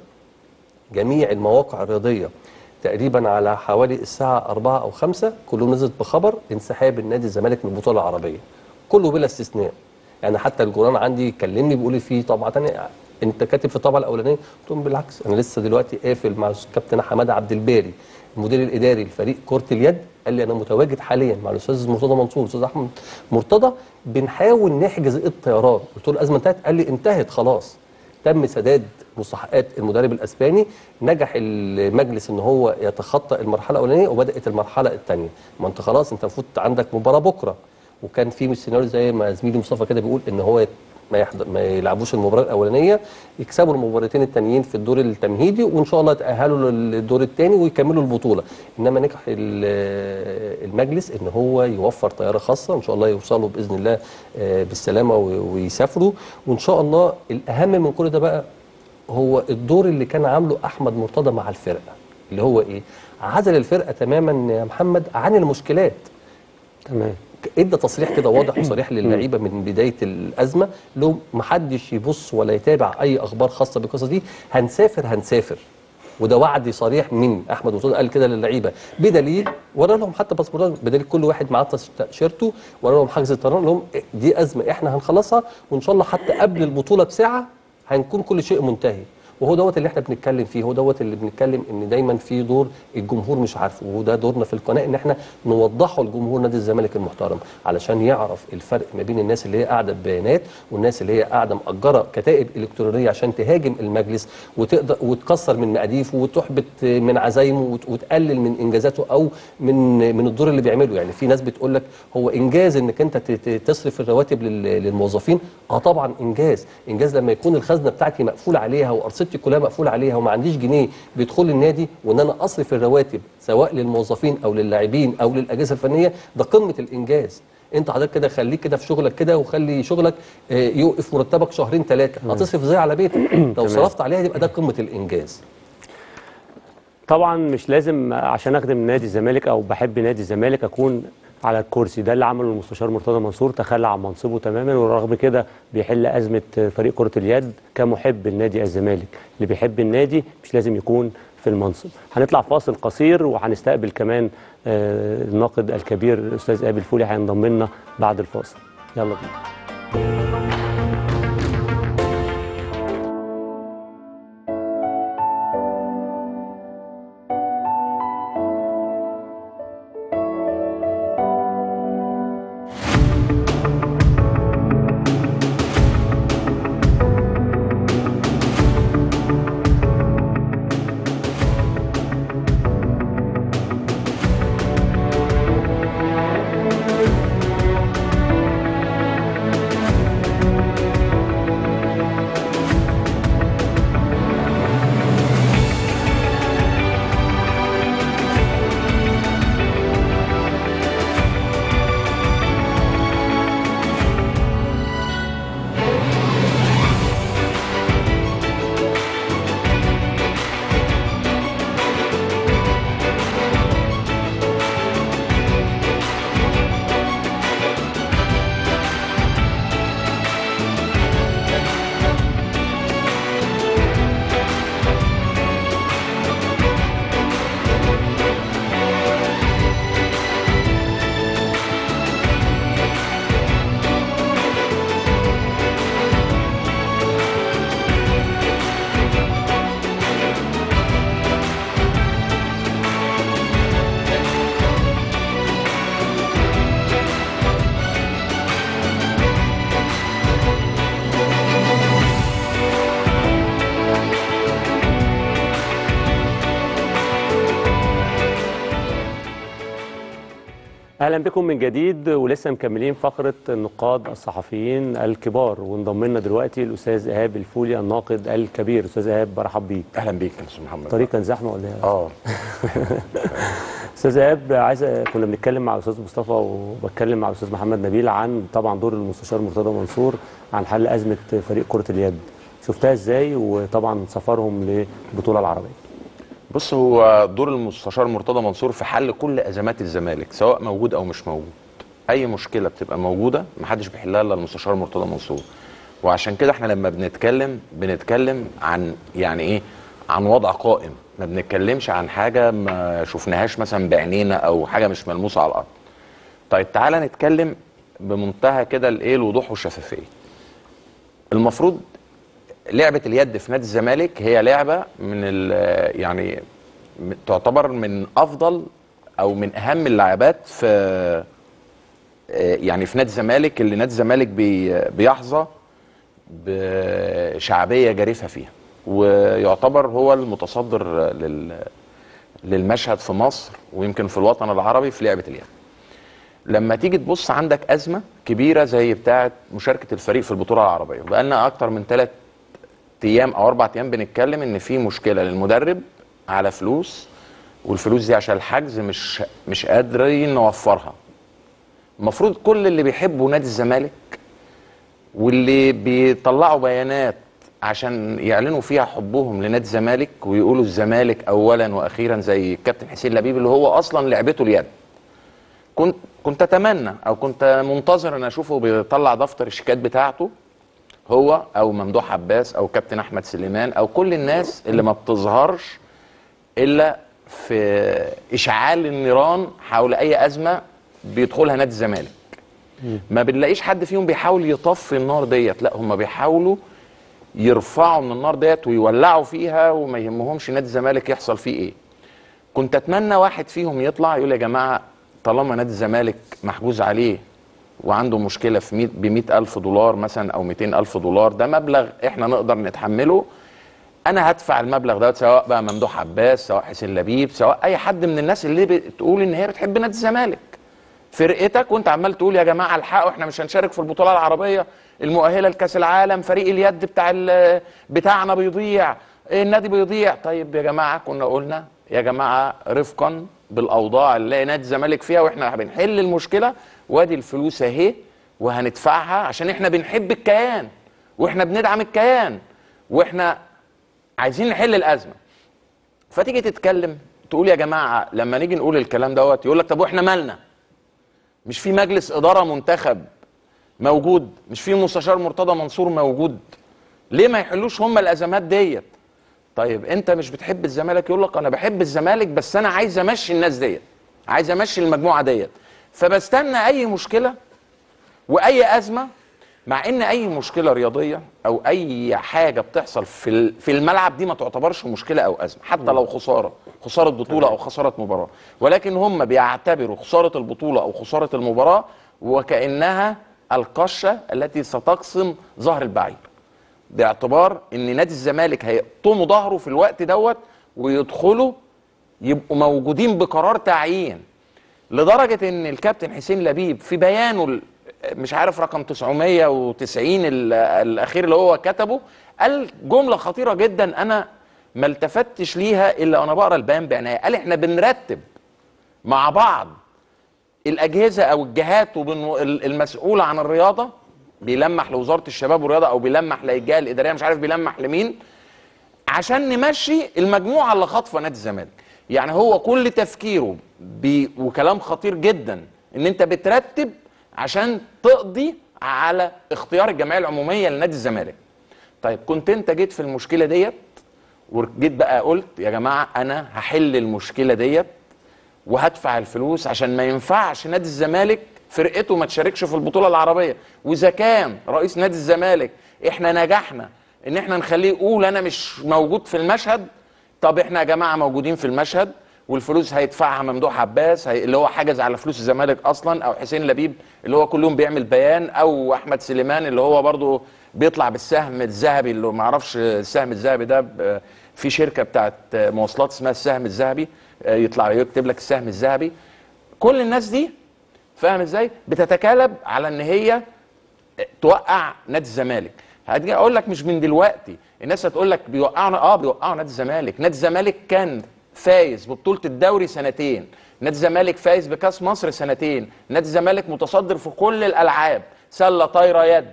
جميع المواقع الرياضيه تقريبا على حوالي الساعه 4 او 5 كلهم نزلت بخبر انسحاب النادي الزمالك من البطوله العربيه كله بلا استثناء يعني حتى الجوران عندي كلمني بيقول لي في طبعه ثانيه انت كاتب في الطبعه الاولانيه قلت لهم بالعكس انا لسه دلوقتي قافل مع الكابتن حماده عبد الباري المدير الاداري لفريق كره اليد قال لي انا متواجد حاليا مع الاستاذ مرتضى منصور والاستاذ احمد مرتضى بنحاول نحجز الطيران قلت له الازمه انتهت قال لي انتهت خلاص تم سداد مستحقات المدرب الاسباني نجح المجلس ان هو يتخطى المرحله الاولانيه وبدات المرحله الثانيه ما انت خلاص انت المفروض عندك مباراه بكره وكان في سيناريو زي ما زميلي مصطفى كده بيقول ان هو ما يحضر ما يلعبوش المباراه الاولانيه يكسبوا المباراتين التانيين في الدور التمهيدي وان شاء الله يتاهلوا للدور الثاني ويكملوا البطوله انما نجح ال- المجلس ان هو يوفر طياره خاصه ان شاء الله يوصلوا باذن الله آه، بالسلامه و- ويسافروا وان شاء الله الاهم من كل ده بقى هو الدور اللي كان عامله احمد مرتضى مع الفرقه اللي هو ايه عزل الفرقه تماما يا محمد عن المشكلات تمام ادى تصريح كده واضح وصريح للعيبه من بدايه الازمه لو محدش يبص ولا يتابع اي اخبار خاصه بالقصه دي هنسافر هنسافر وده وعد صريح من احمد مرتضى قال كده للعيبه بدليل ورا لهم حتى باسبورات بدليل كل واحد معاه تيشيرته ورا لهم حجز الطيران لهم دي ازمه احنا هنخلصها وان شاء الله حتى قبل البطوله بساعه هنكون كل شيء منتهي وهو دوت اللي احنا بنتكلم فيه هو دوت اللي بنتكلم ان دايما في دور الجمهور مش عارفه وده دورنا في القناه ان احنا نوضحه لجمهور نادي الزمالك المحترم علشان يعرف الفرق ما بين الناس اللي هي قاعده ببيانات والناس اللي هي قاعده مأجره كتائب الكترونيه عشان تهاجم المجلس وتقدر وتكسر من مقاديفه وتحبط من عزايمه وت- وتقلل من انجازاته او من من الدور اللي بيعمله يعني في ناس بتقول لك هو انجاز انك انت ت- ت- تصرف الرواتب لل- للموظفين اه طبعا انجاز انجاز لما يكون الخزنه بتاعتي مقفول عليها وارصدتي كلها مقفول عليها وما عنديش جنيه بيدخل النادي وان انا اصرف الرواتب سواء للموظفين او للاعبين او للاجهزه الفنيه ده قمه الانجاز انت حضرتك كده خليك كده في شغلك كده وخلي شغلك آه، يوقف مرتبك شهرين ثلاثه هتصرف ازاي على بيتك لو صرفت عليها يبقى ده قمه الانجاز طبعا مش لازم عشان اخدم نادي الزمالك او بحب نادي الزمالك اكون على الكرسي ده اللي عمله المستشار مرتضى منصور تخلى عن منصبه تماما ورغم كده بيحل ازمه فريق كره اليد كمحب لنادي الزمالك اللي بيحب النادي مش لازم يكون في المنصب هنطلع فاصل قصير وهنستقبل كمان آه، الناقد الكبير الاستاذ ايهاب الفولي هينضم لنا بعد الفاصل يلا بينا اهلا بكم من جديد ولسه مكملين فقره النقاد الصحفيين الكبار وانضم لنا دلوقتي الاستاذ ايهاب الفولي الناقد الكبير استاذ ايهاب برحب بيك اهلا بيك يا استاذ محمد الطريق كان زحمه ولا ايه؟ اه استاذ ايهاب عايز كنا بنتكلم مع الاستاذ مصطفى وبتكلم مع الاستاذ محمد نبيل عن طبعا دور المستشار مرتضى منصور عن حل ازمه فريق كره اليد شفتها ازاي وطبعا سفرهم للبطوله العربيه بص هو دور المستشار مرتضى منصور في حل كل ازمات الزمالك سواء موجود او مش موجود اي مشكله بتبقى موجوده محدش بيحلها الا المستشار مرتضى منصور وعشان كده احنا لما بنتكلم بنتكلم عن يعني ايه عن وضع قائم ما بنتكلمش عن حاجه ما شفناهاش مثلا بعينينا او حاجه مش ملموسه على الارض طيب تعالى نتكلم بمنتهى كده الايه الوضوح والشفافيه المفروض لعبه اليد في نادي الزمالك هي لعبه من ال- يعني م- تعتبر من افضل او من اهم اللعبات في آه، يعني في نادي الزمالك اللي نادي الزمالك بي بيحظى بشعبيه جريفه فيها ويعتبر هو المتصدر لل للمشهد في مصر ويمكن في الوطن العربي في لعبه اليد لما تيجي تبص عندك ازمه كبيره زي بتاعه مشاركه الفريق في البطوله العربيه بقالنا اكتر من ثلاث ايام او اربع ايام بنتكلم ان في مشكله للمدرب على فلوس والفلوس دي عشان الحجز مش مش قادرين نوفرها المفروض كل اللي بيحبوا نادي الزمالك واللي بيطلعوا بيانات عشان يعلنوا فيها حبهم لنادي الزمالك ويقولوا الزمالك اولا واخيرا زي الكابتن حسين لبيب اللي هو اصلا لعبته اليد كنت كنت اتمنى او كنت منتظر ان اشوفه بيطلع دفتر الشيكات بتاعته هو او ممدوح عباس او كابتن احمد سليمان او كل الناس اللي ما بتظهرش الا في اشعال النيران حول اي ازمه بيدخلها نادي الزمالك ما بنلاقيش حد فيهم بيحاول يطفي النار ديت لا هم بيحاولوا يرفعوا من النار ديت ويولعوا فيها وما يهمهمش نادي الزمالك يحصل فيه ايه كنت اتمنى واحد فيهم يطلع يقول يا جماعه طالما نادي الزمالك محجوز عليه وعنده مشكله في 100 ب 100 الف دولار مثلا او 200 الف دولار ده مبلغ احنا نقدر نتحمله انا هدفع المبلغ ده سواء بقى ممدوح عباس سواء حسين لبيب سواء اي حد من الناس اللي بتقول ان هي بتحب نادي الزمالك فرقتك وانت عمال تقول يا جماعه الحقوا احنا مش هنشارك في البطوله العربيه المؤهله لكاس العالم فريق اليد بتاع ال- بتاعنا بيضيع النادي بيضيع طيب يا جماعه كنا قلنا يا جماعه رفقا بالاوضاع اللي نادي الزمالك فيها واحنا بنحل المشكله وادي الفلوس اهي وهندفعها عشان احنا بنحب الكيان واحنا بندعم الكيان واحنا عايزين نحل الازمه فتيجي تتكلم تقول يا جماعه لما نيجي نقول الكلام دوت يقول لك طب واحنا مالنا مش في مجلس اداره منتخب موجود مش في مستشار مرتضى منصور موجود ليه ما يحلوش هم الازمات ديت طيب انت مش بتحب الزمالك يقول لك انا بحب الزمالك بس انا عايز امشي الناس ديت عايز امشي المجموعه ديت فبستنى اي مشكله واي ازمه مع ان اي مشكله رياضيه او اي حاجه بتحصل في ال- في الملعب دي ما تعتبرش مشكله او ازمه حتى لو خساره خساره بطوله او خساره مباراه ولكن هم بيعتبروا خساره البطوله او خساره المباراه وكانها القشه التي ستقسم ظهر البعير باعتبار ان نادي الزمالك هيقطموا ظهره في الوقت دوت ويدخلوا يبقوا موجودين بقرار تعيين لدرجه ان الكابتن حسين لبيب في بيانه ال- مش عارف رقم 990 ال- الاخير اللي هو كتبه قال جمله خطيره جدا انا ما التفتش ليها الا وانا بقرا البيان بعنايه قال احنا بنرتب مع بعض الاجهزه او الجهات وبن- ال- المسؤوله عن الرياضه بيلمح لوزاره الشباب والرياضه او بيلمح للجهه الاداريه مش عارف بيلمح لمين عشان نمشي المجموعه اللي خاطفه نادي الزمالك يعني هو كل تفكيره بي وكلام خطير جدا ان انت بترتب عشان تقضي على اختيار الجمعيه العموميه لنادي الزمالك طيب كنت انت جيت في المشكله ديت وجيت بقى قلت يا جماعه انا هحل المشكله ديت وهدفع الفلوس عشان ما ينفعش نادي الزمالك فرقته ما تشاركش في البطوله العربيه واذا كان رئيس نادي الزمالك احنا نجحنا ان احنا نخليه يقول انا مش موجود في المشهد طب احنا يا جماعه موجودين في المشهد والفلوس هيدفعها ممدوح عباس هي اللي هو حجز على فلوس الزمالك اصلا او حسين لبيب اللي هو كل يوم بيعمل بيان او احمد سليمان اللي هو برضو بيطلع بالسهم الذهبي اللي ما اعرفش السهم الذهبي ده ب- في شركه بتاعت مواصلات اسمها السهم الذهبي آه، يطلع يكتب لك السهم الذهبي كل الناس دي فاهم ازاي بتتكالب على ان هي توقع نادي الزمالك هتجي اقول لك مش من دلوقتي الناس هتقول لك بيوقعنا اه بيوقعوا نادي الزمالك نادي الزمالك كان فايز ببطوله الدوري سنتين نادي الزمالك فايز بكاس مصر سنتين نادي الزمالك متصدر في كل الالعاب سله طايره يد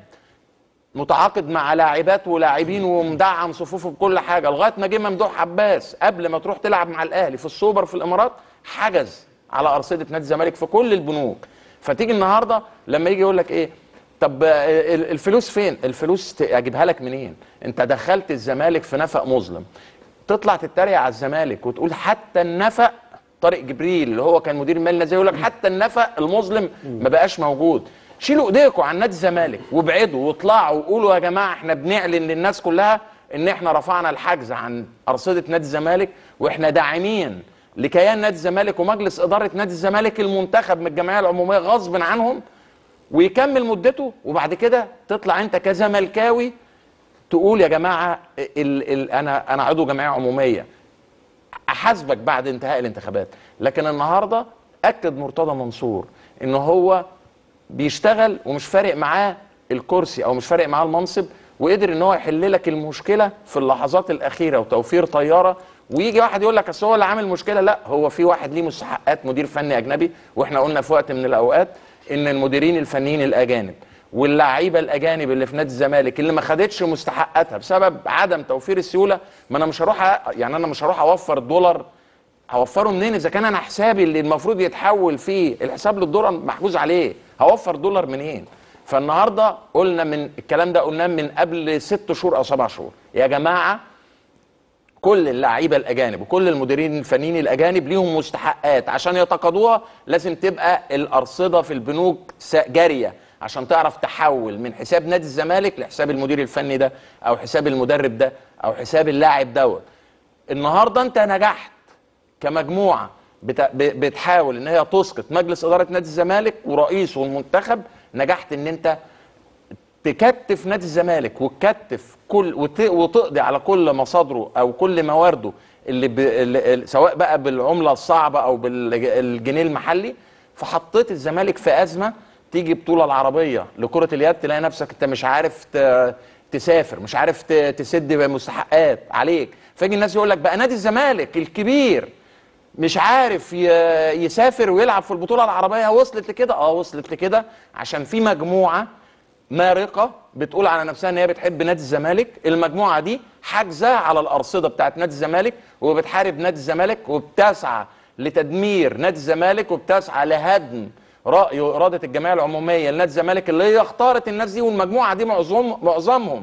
متعاقد مع لاعبات ولاعبين ومدعم صفوفه بكل حاجه لغايه ما جه ممدوح عباس قبل ما تروح تلعب مع الاهلي في السوبر في الامارات حجز على ارصده نادي الزمالك في كل البنوك فتيجي النهارده لما يجي يقول لك ايه طب آه، ال- الفلوس فين الفلوس ت- اجيبها لك منين انت دخلت الزمالك في نفق مظلم تطلع تتريق على الزمالك وتقول حتى النفق طارق جبريل اللي هو كان مدير المال زي يقول لك حتى النفق المظلم ما بقاش موجود شيلوا ايديكم عن نادي الزمالك وابعدوا واطلعوا وقولوا يا جماعه احنا بنعلن للناس كلها ان احنا رفعنا الحجز عن ارصده نادي الزمالك واحنا داعمين لكيان نادي الزمالك ومجلس اداره نادي الزمالك المنتخب من الجمعيه العموميه غصب عنهم ويكمل مدته وبعد كده تطلع انت كزملكاوي تقول يا جماعه ال ال انا انا عضو جمعيه عموميه احاسبك بعد انتهاء الانتخابات لكن النهارده اكد مرتضى منصور ان هو بيشتغل ومش فارق معاه الكرسي او مش فارق معاه المنصب وقدر ان هو يحل لك المشكله في اللحظات الاخيره وتوفير طياره ويجي واحد يقول لك اصل هو اللي عامل مشكله لا هو في واحد ليه مستحقات مدير فني اجنبي واحنا قلنا في وقت من الاوقات ان المديرين الفنيين الاجانب واللعيبه الاجانب اللي في نادي الزمالك اللي ما خدتش مستحقاتها بسبب عدم توفير السيوله ما انا مش هروح أ- يعني انا مش هروح اوفر دولار هوفره منين اذا كان انا حسابي اللي المفروض يتحول فيه الحساب للدولار محجوز عليه هوفر دولار منين فالنهارده قلنا من الكلام ده قلناه من قبل ست شهور او سبع شهور يا جماعه كل اللعيبه الاجانب وكل المديرين الفنيين الاجانب ليهم مستحقات عشان يتقاضوها لازم تبقى الارصده في البنوك س- جاريه عشان تعرف تحول من حساب نادي الزمالك لحساب المدير الفني ده او حساب المدرب ده او حساب اللاعب دوت النهارده انت نجحت كمجموعه بت- ب- بتحاول ان هي تسقط مجلس اداره نادي الزمالك ورئيسه والمنتخب نجحت ان انت تكتف نادي الزمالك وتكتف كل وت- وتقضي على كل مصادره او كل موارده اللي, ب... اللي اللي- سواء بقى بالعمله الصعبه او بالجنيه المحلي فحطيت الزمالك في ازمه تيجي بطوله العربيه لكره اليد تلاقي نفسك انت مش عارف ت... تسافر مش عارف ت... تسد مستحقات عليك فيجي الناس يقول لك بقى نادي الزمالك الكبير مش عارف ي- يسافر ويلعب في البطوله العربيه وصلت لكده اه وصلت لكده عشان في مجموعه مارقه بتقول على نفسها ان هي بتحب نادي الزمالك المجموعه دي حاجزه على الارصده بتاعت نادي الزمالك وبتحارب نادي الزمالك وبتسعى لتدمير نادي الزمالك وبتسعى لهدم راي واراده الجمعيه العموميه لنادي الزمالك اللي هي اختارت الناس دي والمجموعه دي معظم معظمهم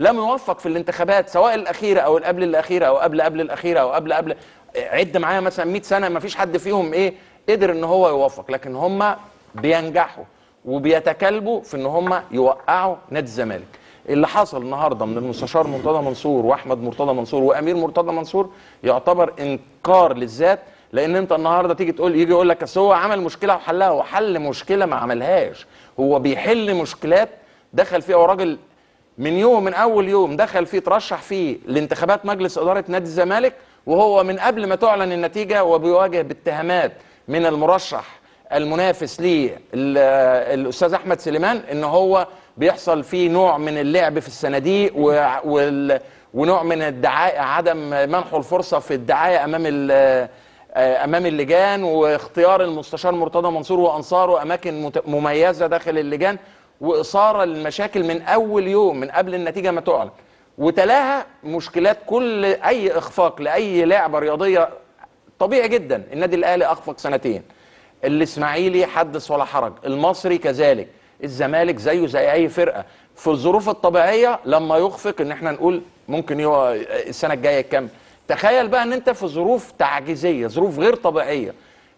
لم يوفق في الانتخابات سواء الاخيره او قبل الاخيره او قبل قبل الاخيره او قبل قبل عد معايا مثلا 100 سنه ما فيش حد فيهم ايه قدر ان هو يوفق لكن هم بينجحوا وبيتكلبوا في ان هم يوقعوا نادي الزمالك اللي حصل النهارده من المستشار مرتضى منصور واحمد مرتضى منصور وامير مرتضى منصور يعتبر انكار للذات لان انت النهارده تيجي تقول يجي يقول لك اصل هو عمل مشكله وحلها هو حل مشكله ما عملهاش هو بيحل مشكلات دخل فيها وراجل من يوم من اول يوم دخل فيه ترشح فيه لانتخابات مجلس اداره نادي الزمالك وهو من قبل ما تعلن النتيجه وبيواجه باتهامات من المرشح المنافس ليه ال- الاستاذ احمد سليمان ان هو بيحصل فيه نوع من اللعب في الصناديق و- وال- ونوع من الدعايه عدم منحه الفرصه في الدعايه امام ال- امام اللجان واختيار المستشار مرتضى منصور وانصاره اماكن مت- مميزه داخل اللجان واثاره للمشاكل من اول يوم من قبل النتيجه ما تعلن وتلاها مشكلات كل اي اخفاق لاي لعبه رياضيه طبيعي جدا النادي الاهلي اخفق سنتين الاسماعيلي حدث ولا حرج المصري كذلك الزمالك زيه زي اي فرقه في الظروف الطبيعيه لما يخفق ان احنا نقول ممكن يو... السنه الجايه يكمل تخيل بقى ان انت في ظروف تعجيزيه ظروف غير طبيعيه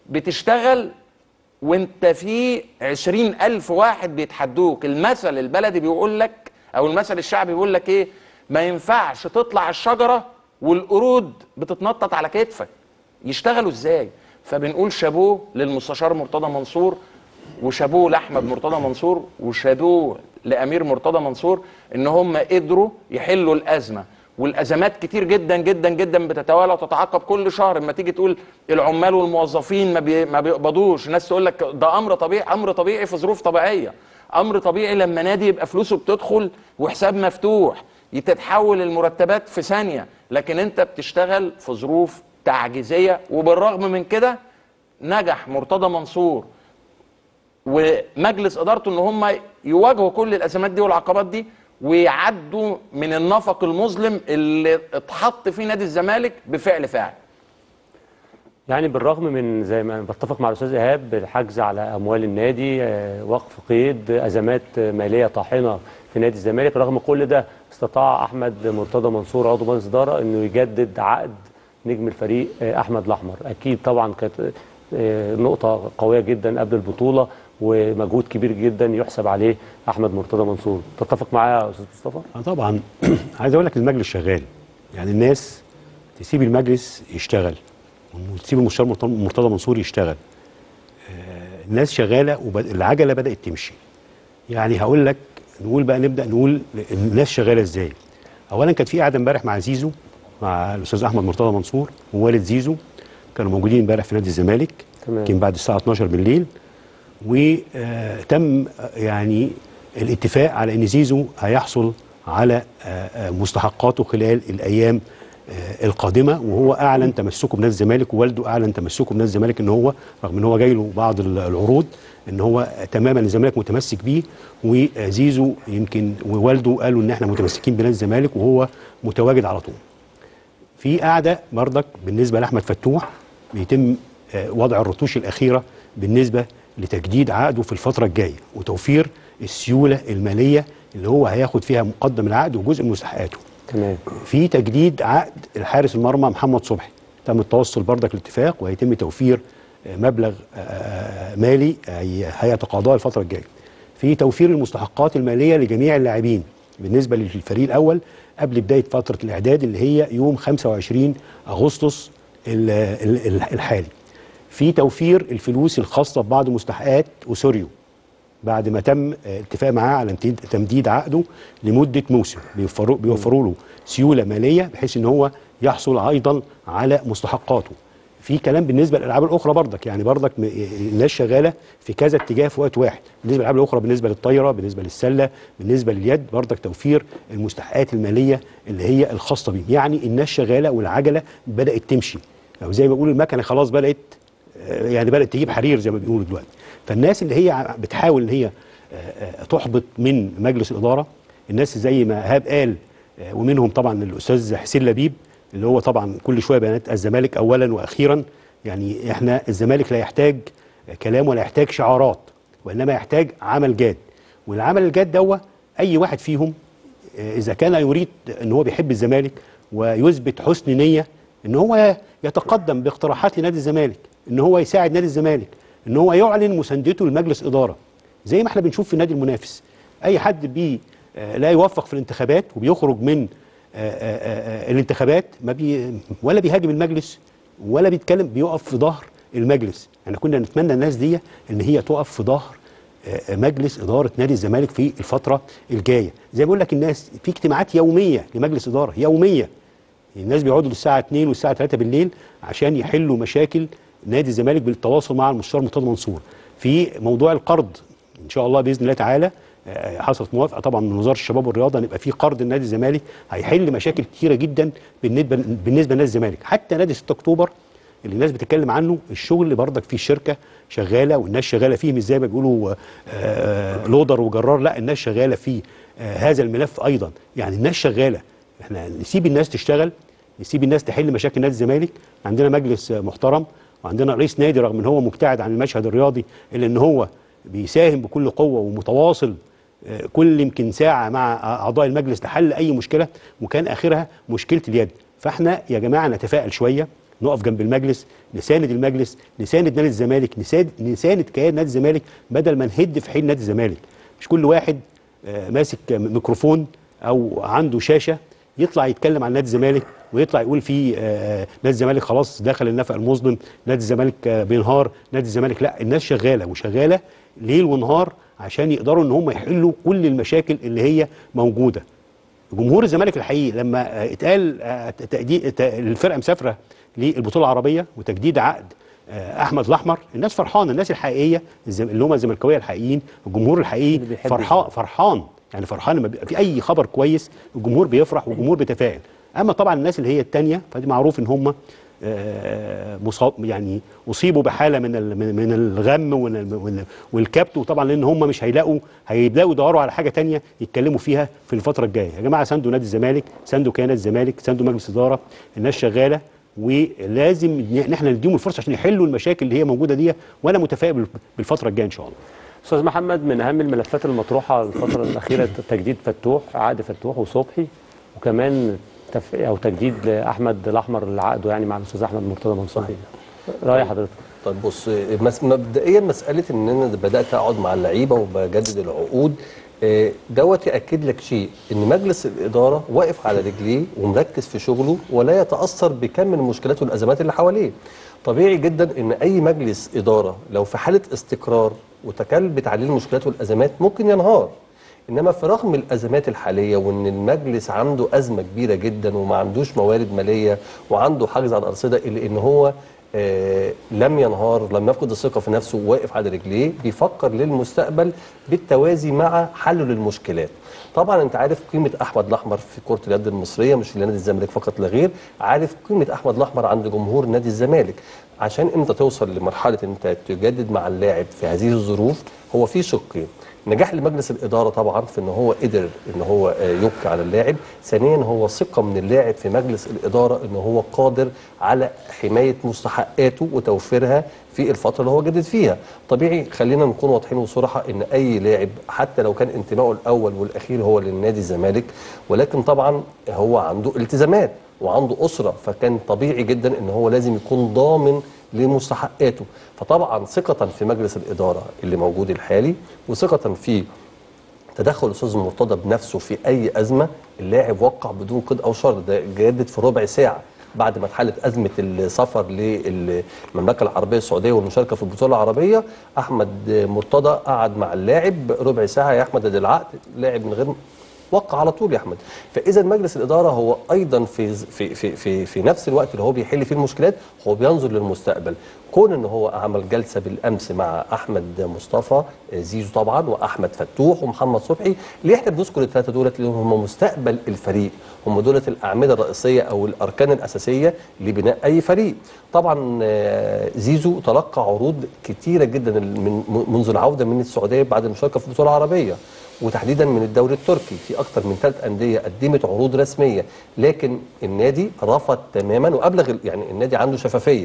بتشتغل وانت في عشرين ألف واحد بيتحدوك المثل البلدي بيقول لك أو المثل الشعبي بيقول لك إيه ما ينفعش تطلع الشجرة والقرود بتتنطط على كتفك يشتغلوا إزاي فبنقول شابوه للمستشار مرتضى منصور وشابوه لاحمد مرتضى منصور وشابوه لامير مرتضى منصور ان هم قدروا يحلوا الازمه والازمات كتير جدا جدا جدا بتتوالى وتتعاقب كل شهر اما تيجي تقول العمال والموظفين ما, بي ما بيقبضوش الناس تقول لك ده امر طبيعي امر طبيعي في ظروف طبيعيه امر طبيعي لما نادي يبقى فلوسه بتدخل وحساب مفتوح تتحول المرتبات في ثانيه لكن انت بتشتغل في ظروف تعجيزيه وبالرغم من كده نجح مرتضى منصور ومجلس ادارته ان هم يواجهوا كل الازمات دي والعقبات دي ويعدوا من النفق المظلم اللي اتحط فيه نادي الزمالك بفعل فاعل يعني بالرغم من زي ما بتفق مع الاستاذ ايهاب الحجز على اموال النادي آه، وقف قيد ازمات ماليه طاحنه في نادي الزمالك رغم كل ده استطاع احمد مرتضى منصور عضو مجلس اداره انه يجدد عقد نجم الفريق آه، احمد الاحمر اكيد طبعا كانت آه، نقطه قويه جدا قبل البطوله ومجهود كبير جدا يحسب عليه احمد مرتضى منصور تتفق معايا يا استاذ مصطفى آه طبعا عايز اقول لك المجلس شغال يعني الناس تسيب المجلس يشتغل وتسيب المستشار مرتضى- مرتضى منصور يشتغل آه الناس شغاله والعجله بدات تمشي يعني هقول لك نقول بقى نبدا نقول الناس شغاله ازاي اولا كانت في قعده امبارح مع زيزو مع الاستاذ احمد مرتضى منصور ووالد زيزو كانوا موجودين امبارح في نادي الزمالك تمام. يمكن بعد الساعه 12 بالليل وتم يعني الاتفاق على ان زيزو هيحصل على آه، آه، مستحقاته خلال الايام آه، القادمه وهو اعلن تمسكه بنادي الزمالك ووالده اعلن تمسكه بنادي الزمالك ان هو رغم ان هو جاي له بعض ال- العروض ان هو تماما الزمالك متمسك بيه وزيزو يمكن ووالده قالوا ان احنا متمسكين بنادي الزمالك وهو متواجد على طول. في قاعده بردك بالنسبه لاحمد فتوح بيتم آه، وضع الرتوش الاخيره بالنسبه لتجديد عقده في الفتره الجايه وتوفير السيوله الماليه اللي هو هياخد فيها مقدم العقد وجزء من مستحقاته. تمام في تجديد عقد الحارس المرمى محمد صبحي تم التوصل بردك الاتفاق وهيتم توفير آه، مبلغ آه، مالي هي- هيتقاضاه الفتره الجايه في توفير المستحقات الماليه لجميع اللاعبين بالنسبه للفريق الاول قبل بدايه فتره الاعداد اللي هي يوم 25 اغسطس ال- ال- ال- الحالي في توفير الفلوس الخاصه ببعض مستحقات اوسوريو بعد ما تم آه، اتفاق معاه على امتداد- تمديد عقده لمده موسم بيوفروا بيوفروا له سيوله ماليه بحيث ان هو يحصل ايضا على مستحقاته. في كلام بالنسبه للالعاب الاخرى بردك يعني بردك م- الناس شغاله في كذا اتجاه في وقت واحد بالنسبه للالعاب الاخرى بالنسبه للطايره بالنسبه للسله بالنسبه لليد بردك توفير المستحقات الماليه اللي هي الخاصه بيهم يعني الناس شغاله والعجله بدات تمشي او زي ما بيقولوا المكنه خلاص بدات آه، يعني بدات تجيب حرير زي ما بيقولوا دلوقتي فالناس اللي هي ع- بتحاول ان هي آه، آه، تحبط من مجلس الاداره الناس زي ما ايهاب قال آه، ومنهم طبعا الاستاذ حسين لبيب اللي هو طبعا كل شويه بيانات الزمالك اولا واخيرا يعني احنا الزمالك لا يحتاج كلام ولا يحتاج شعارات وانما يحتاج عمل جاد والعمل الجاد دوا اي واحد فيهم آه، اذا كان يريد ان هو بيحب الزمالك ويثبت حسن نيه ان هو يتقدم باقتراحات لنادي الزمالك ان هو يساعد نادي الزمالك ان هو يعلن مساندته لمجلس اداره زي ما احنا بنشوف في النادي المنافس اي حد بي آه، لا يوفق في الانتخابات وبيخرج من آه، آه، آه، الانتخابات ما بي ولا بيهاجم المجلس ولا بيتكلم بيقف في ظهر المجلس احنا كنا نتمنى الناس دي ان هي تقف في ظهر آه، مجلس اداره نادي الزمالك في الفتره الجايه زي ما بقول لك الناس في اجتماعات يوميه لمجلس اداره يوميه الناس بيقعدوا للساعه 2 والساعه 3 بالليل عشان يحلوا مشاكل نادي الزمالك بالتواصل مع المستشار مرتضى منصور في موضوع القرض ان شاء الله باذن الله تعالى آه، حصلت موافقه طبعا من وزاره الشباب والرياضه ان يبقى في قرض لنادي الزمالك هيحل مشاكل كتيره جدا بالنسبه بالنسبه لنادي الزمالك حتى نادي 6 اكتوبر اللي الناس بتتكلم عنه الشغل برضك فيه الشركه شغاله والناس شغاله فيه مش زي ما بيقولوا آه، آه، لودر وجرار لا الناس شغاله في آه، هذا الملف ايضا يعني الناس شغاله احنا نسيب الناس تشتغل نسيب الناس تحل مشاكل نادي الزمالك عندنا مجلس آه، محترم وعندنا رئيس نادي رغم ان هو مبتعد عن المشهد الرياضي الا ان هو بيساهم بكل قوه ومتواصل آه، كل يمكن ساعه مع اعضاء المجلس لحل اي مشكله وكان اخرها مشكله اليد فاحنا يا جماعه نتفائل شويه نقف جنب المجلس نساند المجلس نساند نادي الزمالك نساند نساند كيان نادي الزمالك بدل ما نهد في حين نادي الزمالك مش كل واحد آه، ماسك ميكروفون او عنده شاشه يطلع يتكلم عن نادي الزمالك ويطلع يقول في آه، نادي الزمالك خلاص دخل النفق المظلم نادي الزمالك آه، بينهار نادي الزمالك لا الناس شغاله وشغاله ليل ونهار عشان يقدروا ان هم يحلوا كل المشاكل اللي هي موجوده جمهور الزمالك الحقيقي لما آه، اتقال آه، تأدي- ت- الفرقه مسافره للبطوله العربيه وتجديد عقد آه، احمد الاحمر الناس فرحانه الناس الحقيقيه الزم- اللي هم الزملكاويه الحقيقيين الجمهور الحقيقي اللي بيحب فرحان الزمالك. فرحان يعني فرحان لما بيبقى في اي خبر كويس الجمهور بيفرح والجمهور بيتفائل اما طبعا الناس اللي هي التانية فدي معروف ان هم آه، مصاب يعني اصيبوا بحاله من ال- من من الغم وال- وال- والكبت وطبعا لان هم مش هيلاقوا هيبداوا يدوروا على حاجه تانية يتكلموا فيها في الفتره الجايه يا جماعه ساندوا نادي الزمالك ساندوا كيان نادي الزمالك ساندوا مجلس اداره الناس شغاله ولازم ان احنا نديهم الفرصه عشان يحلوا المشاكل اللي هي موجوده دي وانا متفائل بالفتره الجايه ان شاء الله استاذ محمد من اهم الملفات المطروحه الفتره الاخيره تجديد فتوح عقد فتوح وصبحي وكمان تف... او تجديد لاحمد الاحمر اللي عقده يعني مع الاستاذ احمد مرتضى منصور راي حضرتك طيب بص مس- مبدئيا مساله ان انا بدات اقعد مع اللعيبه وبجدد العقود آه، دوت ياكد لك شيء ان مجلس الاداره واقف على رجليه ومركز في شغله ولا يتاثر بكم من المشكلات والازمات اللي حواليه طبيعي جدا ان اي مجلس اداره لو في حاله استقرار وتكلبت عليه المشكلات والازمات ممكن ينهار انما في رغم الازمات الحاليه وان المجلس عنده ازمه كبيره جدا وما عندوش موارد ماليه وعنده حجز على الارصده الا ان هو آه لم ينهار لم يفقد الثقه في نفسه وواقف على رجليه بيفكر للمستقبل بالتوازي مع حله للمشكلات طبعا انت عارف قيمه احمد الاحمر في كره اليد المصريه مش لنادي الزمالك فقط لا غير عارف قيمه احمد الاحمر عند جمهور نادي الزمالك عشان انت توصل لمرحله ان انت تجدد مع اللاعب في هذه الظروف هو في شقين نجاح لمجلس الاداره طبعا في ان هو قدر ان هو آه، يبقي على اللاعب ثانيا هو ثقه من اللاعب في مجلس الاداره ان هو قادر على حمايه مستحقاته وتوفيرها في الفتره اللي هو جدد فيها طبيعي خلينا نكون واضحين وصراحه ان اي لاعب حتى لو كان انتمائه الاول والاخير هو للنادي الزمالك ولكن طبعا هو عنده التزامات وعنده اسره فكان طبيعي جدا ان هو لازم يكون ضامن لمستحقاته فطبعا ثقه في مجلس الاداره اللي موجود الحالي وثقه في تدخل الاستاذ مرتضى بنفسه في اي ازمه اللاعب وقع بدون قيد او شرط ده جدد في ربع ساعه بعد ما اتحلت ازمه السفر للمملكه العربيه السعوديه والمشاركه في البطوله العربيه احمد مرتضى قعد مع اللاعب ربع ساعه يا احمد ادي العقد لاعب من غير وقع على طول يا احمد فاذا مجلس الاداره هو ايضا في في في في, في نفس الوقت اللي هو بيحل فيه المشكلات هو بينظر للمستقبل كون ان هو عمل جلسه بالامس مع احمد مصطفى زيزو طبعا واحمد فتوح ومحمد صبحي ليه احنا بنذكر الثلاثه دولت لان هم مستقبل الفريق هم دولت الاعمده الرئيسيه او الاركان الاساسيه لبناء اي فريق طبعا آه، زيزو تلقى عروض كتيره جدا من منذ العوده من السعوديه بعد المشاركه في البطوله العربيه وتحديدا من الدوري التركي في اكثر من ثلاث انديه قدمت عروض رسميه لكن النادي رفض تماما وابلغ ال- يعني النادي عنده شفافيه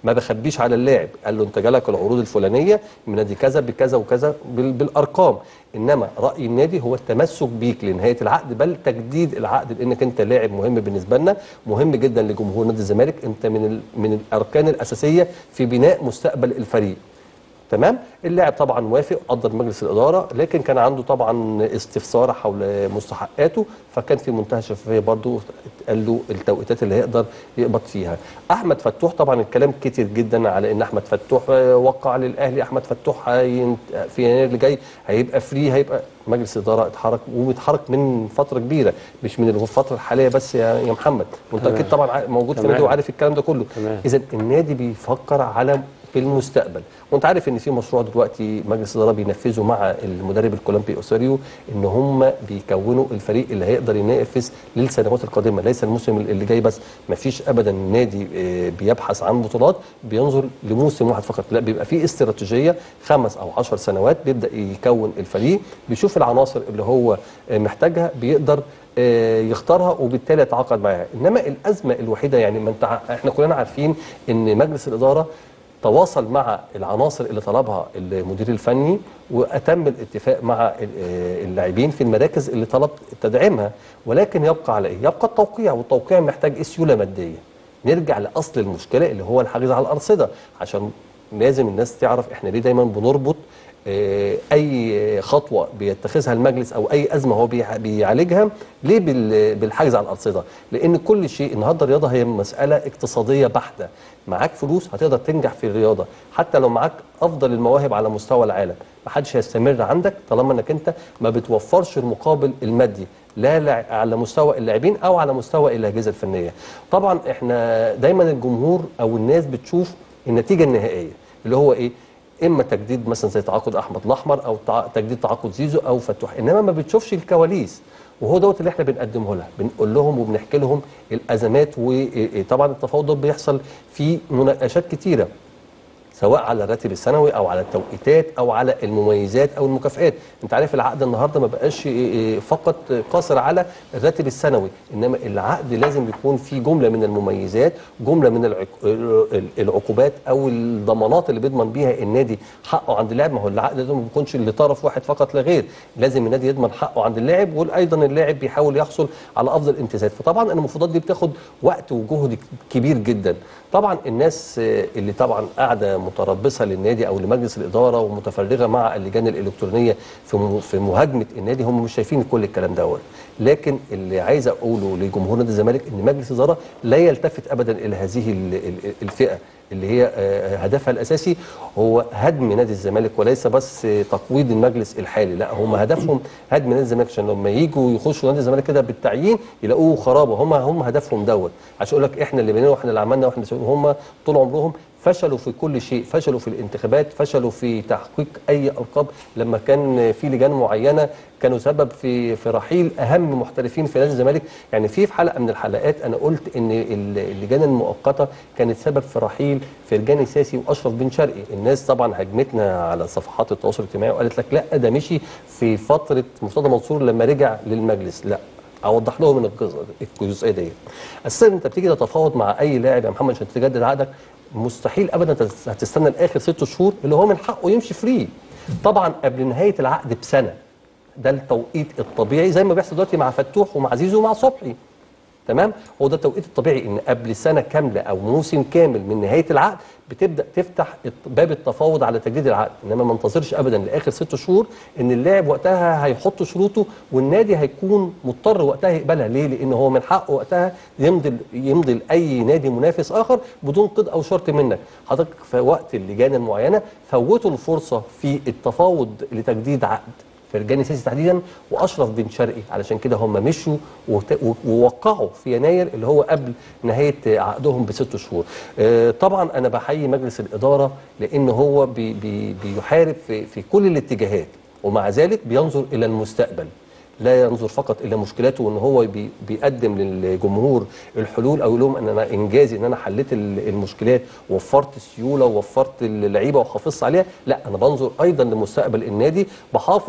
ما بخبيش على اللاعب قال له انت جالك العروض الفلانيه من نادي كذا بكذا وكذا بال- بالارقام انما راي النادي هو التمسك بيك لنهايه العقد بل تجديد العقد لانك انت لاعب مهم بالنسبه لنا مهم جدا لجمهور نادي الزمالك انت من ال- من الاركان الاساسيه في بناء مستقبل الفريق تمام اللاعب طبعا وافق قدر مجلس الاداره لكن كان عنده طبعا استفسار حول مستحقاته فكان في منتهى الشفافيه برضو قال له التوقيتات اللي هيقدر يقبض فيها احمد فتوح طبعا الكلام كتير جدا على ان احمد فتوح آه، وقع للاهلي احمد فتوح هين- في يناير اللي جاي هيبقى فري هيبقى مجلس الاداره اتحرك وبيتحرك من فتره كبيره مش من الفتره الحاليه بس يا يا محمد وانت تمام. اكيد طبعا ع- موجود في تمام. النادي وعارف الكلام ده كله تمام. اذا النادي بيفكر على في المستقبل وانت عارف ان في مشروع دلوقتي مجلس الاداره بينفذه مع المدرب الكولومبي اوساريو ان هم بيكونوا الفريق اللي هيقدر ينافس للسنوات القادمه ليس الموسم اللي جاي بس ما فيش ابدا نادي آه، بيبحث عن بطولات بينظر لموسم واحد فقط لا بيبقى في استراتيجيه خمس او عشر سنوات بيبدا يكون الفريق بيشوف العناصر اللي هو آه، محتاجها بيقدر آه، يختارها وبالتالي يتعاقد معاها انما الازمه الوحيده يعني ما انت ع- احنا كلنا عارفين ان مجلس الاداره تواصل مع العناصر اللي طلبها المدير الفني واتم الاتفاق مع ال- آه، اللاعبين في المراكز اللي طلب تدعيمها ولكن يبقى على ايه؟ يبقى التوقيع والتوقيع محتاج إيه؟ سيوله ماديه. نرجع لاصل المشكله اللي هو الحجز على الارصده عشان لازم الناس تعرف احنا ليه دايما بنربط آه، اي خطوه بيتخذها المجلس او اي ازمه هو بيع- بيعالجها ليه بال- بالحجز على الارصده لان كل شيء النهارده الرياضه هي مساله اقتصاديه بحته معاك فلوس هتقدر تنجح في الرياضه حتى لو معاك افضل المواهب على مستوى العالم محدش هيستمر عندك طالما انك انت ما بتوفرش المقابل المادي لا لع- على مستوى اللاعبين او على مستوى الاجهزه الفنيه طبعا احنا دايما الجمهور او الناس بتشوف النتيجه النهائيه اللي هو ايه اما تجديد مثلا زي تعاقد احمد الاحمر او تع- تجديد تعاقد زيزو او فتوح انما ما بتشوفش الكواليس وهو دوت اللي احنا بنقدمه لها بنقول لهم وبنحكي لهم الازمات وطبعا التفاوض ده بيحصل في مناقشات كتيره سواء على الراتب السنوي او على التوقيتات او على المميزات او المكافئات انت عارف العقد النهارده ما بقاش إيه إيه فقط قاصر على الراتب السنوي انما العقد لازم يكون فيه جمله من المميزات جمله من العق- ال- العقوبات او الضمانات اللي بيضمن بيها النادي حقه عند اللاعب ما هو العقد ده ما بيكونش لطرف واحد فقط لا غير لازم النادي يضمن حقه عند اللاعب وايضا اللاعب بيحاول يحصل على افضل امتيازات فطبعا المفاوضات دي بتاخد وقت وجهد كبير جدا طبعا الناس آه، اللي طبعا قاعده متربصه للنادي او لمجلس الاداره ومتفرغه مع اللجان الالكترونيه في م- في مهاجمه النادي هم مش شايفين كل الكلام دوت لكن اللي عايز اقوله لجمهور نادي الزمالك ان مجلس الاداره لا يلتفت ابدا الى هذه ال- ال- الفئه اللي هي آه، هدفها الاساسي هو هدم نادي الزمالك وليس بس آه، تقويض المجلس الحالي لا هم هدفهم هدم نادي الزمالك عشان لما يجوا يخشوا نادي الزمالك كده بالتعيين يلاقوه خرابه هم هم هدفهم دوت عشان يقول لك احنا اللي بنينا واحنا اللي عملنا واحنا اللي سوينا. هم طول عمرهم فشلوا في كل شيء فشلوا في الانتخابات فشلوا في تحقيق اي القاب لما كان في لجان معينه كانوا سبب في في رحيل اهم محترفين في نادي الزمالك يعني في في حلقه من الحلقات انا قلت ان ال- اللجان المؤقته كانت سبب في رحيل فرجاني ساسي واشرف بن شرقي الناس طبعا هجمتنا على صفحات التواصل الاجتماعي وقالت لك لا ده مشي في فتره مرتضى منصور لما رجع للمجلس لا اوضح لهم من الجزء- الجزئيه دي اساسا انت بتيجي تتفاوض مع اي لاعب يا محمد عشان تجدد عقدك مستحيل ابدا تس- هتستنى لاخر ست شهور اللي هو من حقه يمشي فري طبعا قبل نهايه العقد بسنه ده التوقيت الطبيعي زي ما بيحصل دلوقتي مع فتوح ومع زيزو ومع صبحي تمام هو ده التوقيت الطبيعي ان قبل سنه كامله او موسم كامل من نهايه العقد بتبدا تفتح الت- باب التفاوض على تجديد العقد انما ما انتظرش ابدا لاخر ست شهور ان اللاعب وقتها هيحط شروطه والنادي هيكون مضطر وقتها يقبلها ليه لان هو من حقه وقتها يمضي يمضي لاي نادي منافس اخر بدون قيد او شرط منك حضرتك في وقت اللجان المعينه فوتوا الفرصه في التفاوض لتجديد عقد فرجاني سيسي تحديدا واشرف بن شرقي علشان كده هم مشوا وت- و- ووقعوا في يناير اللي هو قبل نهايه عقدهم بست شهور. آه، طبعا انا بحيي مجلس الاداره لان هو بي بي بيحارب في, في كل الاتجاهات ومع ذلك بينظر الى المستقبل. لا ينظر فقط الى مشكلاته وان هو بي بيقدم للجمهور الحلول او يقول لهم ان انا انجازي ان انا حليت ال- المشكلات ووفرت السيوله ووفرت اللعيبه وحافظت عليها لا انا بنظر ايضا لمستقبل النادي بحافظ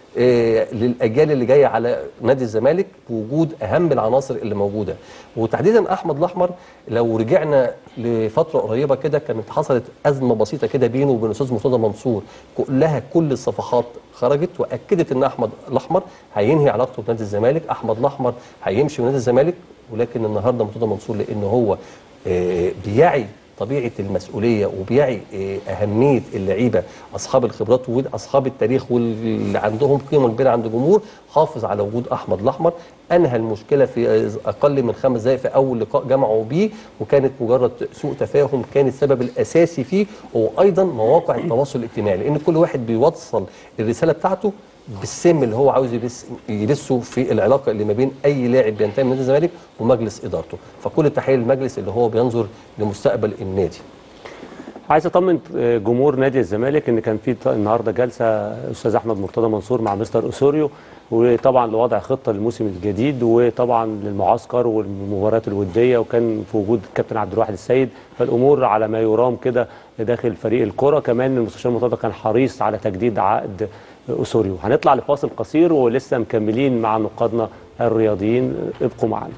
آه، للاجيال اللي جايه على نادي الزمالك بوجود اهم العناصر اللي موجوده وتحديدا احمد الاحمر لو رجعنا لفتره قريبه كده كانت حصلت ازمه بسيطه كده بينه وبين الاستاذ مرتضى منصور كلها كل الصفحات خرجت واكدت ان احمد الاحمر هينهي علاقته بنادي الزمالك احمد الاحمر هيمشي من نادي الزمالك ولكن النهارده مرتضى منصور لان هو آه، بيعي طبيعه المسؤوليه وبيعي آه، اهميه اللعيبه اصحاب الخبرات واصحاب التاريخ واللي عندهم قيمه كبيره عند الجمهور حافظ على وجود احمد الاحمر انهى المشكله في آه، اقل من خمس دقائق في اول لقاء جمعوا بيه وكانت مجرد سوء تفاهم كان السبب الاساسي فيه هو ايضا مواقع التواصل الاجتماعي لان كل واحد بيوصل الرساله بتاعته بالسم اللي هو عاوز يبث يبثه في العلاقه اللي ما بين اي لاعب بينتمي لنادي الزمالك ومجلس ادارته فكل التحيه للمجلس اللي هو بينظر لمستقبل النادي عايز اطمن جمهور نادي الزمالك ان كان في ط- النهارده جلسه استاذ احمد مرتضى منصور مع مستر اسوريو وطبعا لوضع خطه للموسم الجديد وطبعا للمعسكر والمباريات الوديه وكان في وجود الكابتن عبد الواحد السيد فالامور على ما يرام كده داخل فريق الكره كمان المستشار مرتضى كان حريص على تجديد عقد اسوريو هنطلع لفاصل قصير ولسه مكملين مع نقادنا الرياضيين ابقوا معنا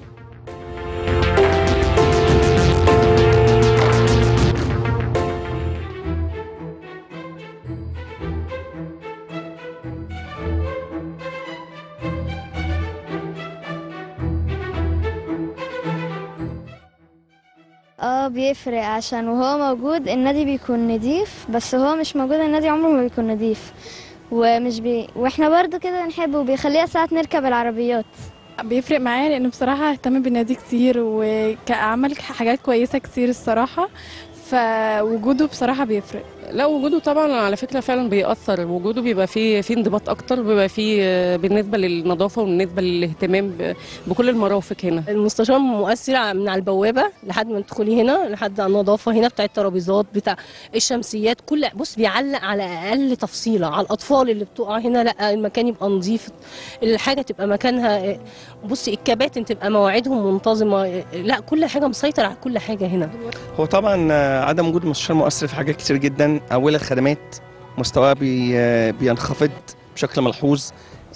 اه بيفرق عشان وهو موجود النادي بيكون نضيف بس هو مش موجود النادي عمره ما بيكون نضيف ومش بي... واحنا برضو كده بنحبه وبيخلينا ساعات نركب العربيات بيفرق معايا لانه بصراحه اهتم بالنادي كتير وعمل حاجات كويسه كتير الصراحه فوجوده بصراحه بيفرق لا وجوده طبعا على فكره فعلا بيأثر وجوده بيبقى فيه فيه انضباط اكتر بيبقى فيه آه، بالنسبه للنظافه وبالنسبه للاهتمام ب- بكل المرافق هنا المستشار مؤثر من على البوابه لحد ما تدخلي هنا لحد على النظافه هنا بتاع الترابيزات بتاع الشمسيات كل بص بيعلق على اقل تفصيله على الاطفال اللي بتقع هنا لا المكان يبقى نظيف الحاجه تبقى مكانها بصي الكباتن تبقى مواعيدهم منتظمه لا كل حاجه مسيطر على كل حاجه هنا هو طبعا آه، عدم وجود المستشار مؤثر في حاجات كتير جدا اولا الخدمات مستواها بي آه، بينخفض بشكل ملحوظ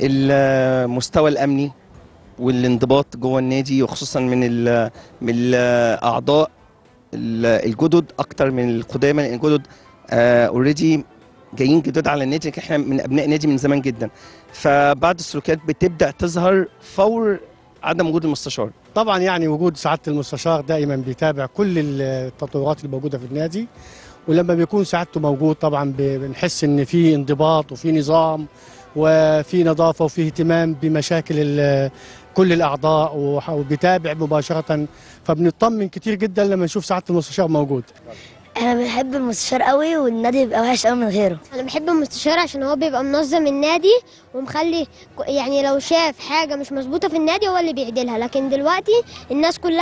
المستوى الامني والانضباط جوه النادي وخصوصا من ال من الاعضاء ال- الجدد اكتر من القدامى لان الجدد اوريدي جايين جداد على النادي لكن احنا من ابناء النادي من زمان جدا فبعض السلوكيات بتبدا تظهر فور عدم وجود المستشار طبعا يعني وجود سعاده المستشار دائما بيتابع كل التطورات اللي موجوده في النادي ولما بيكون سعادته موجود طبعا ب- بنحس ان في انضباط وفي نظام وفي نظافه وفي اهتمام بمشاكل ال- كل الاعضاء وح- وبيتابع مباشره فبنطمن كتير جدا لما نشوف سعاده المستشار موجود انا بحب المستشار قوي والنادي بيبقى وحش قوي من غيره انا بحب المستشار عشان هو بيبقى منظم النادي ومخلي ك- يعني لو شاف حاجه مش مظبوطه في النادي هو اللي بيعدلها لكن دلوقتي الناس كلها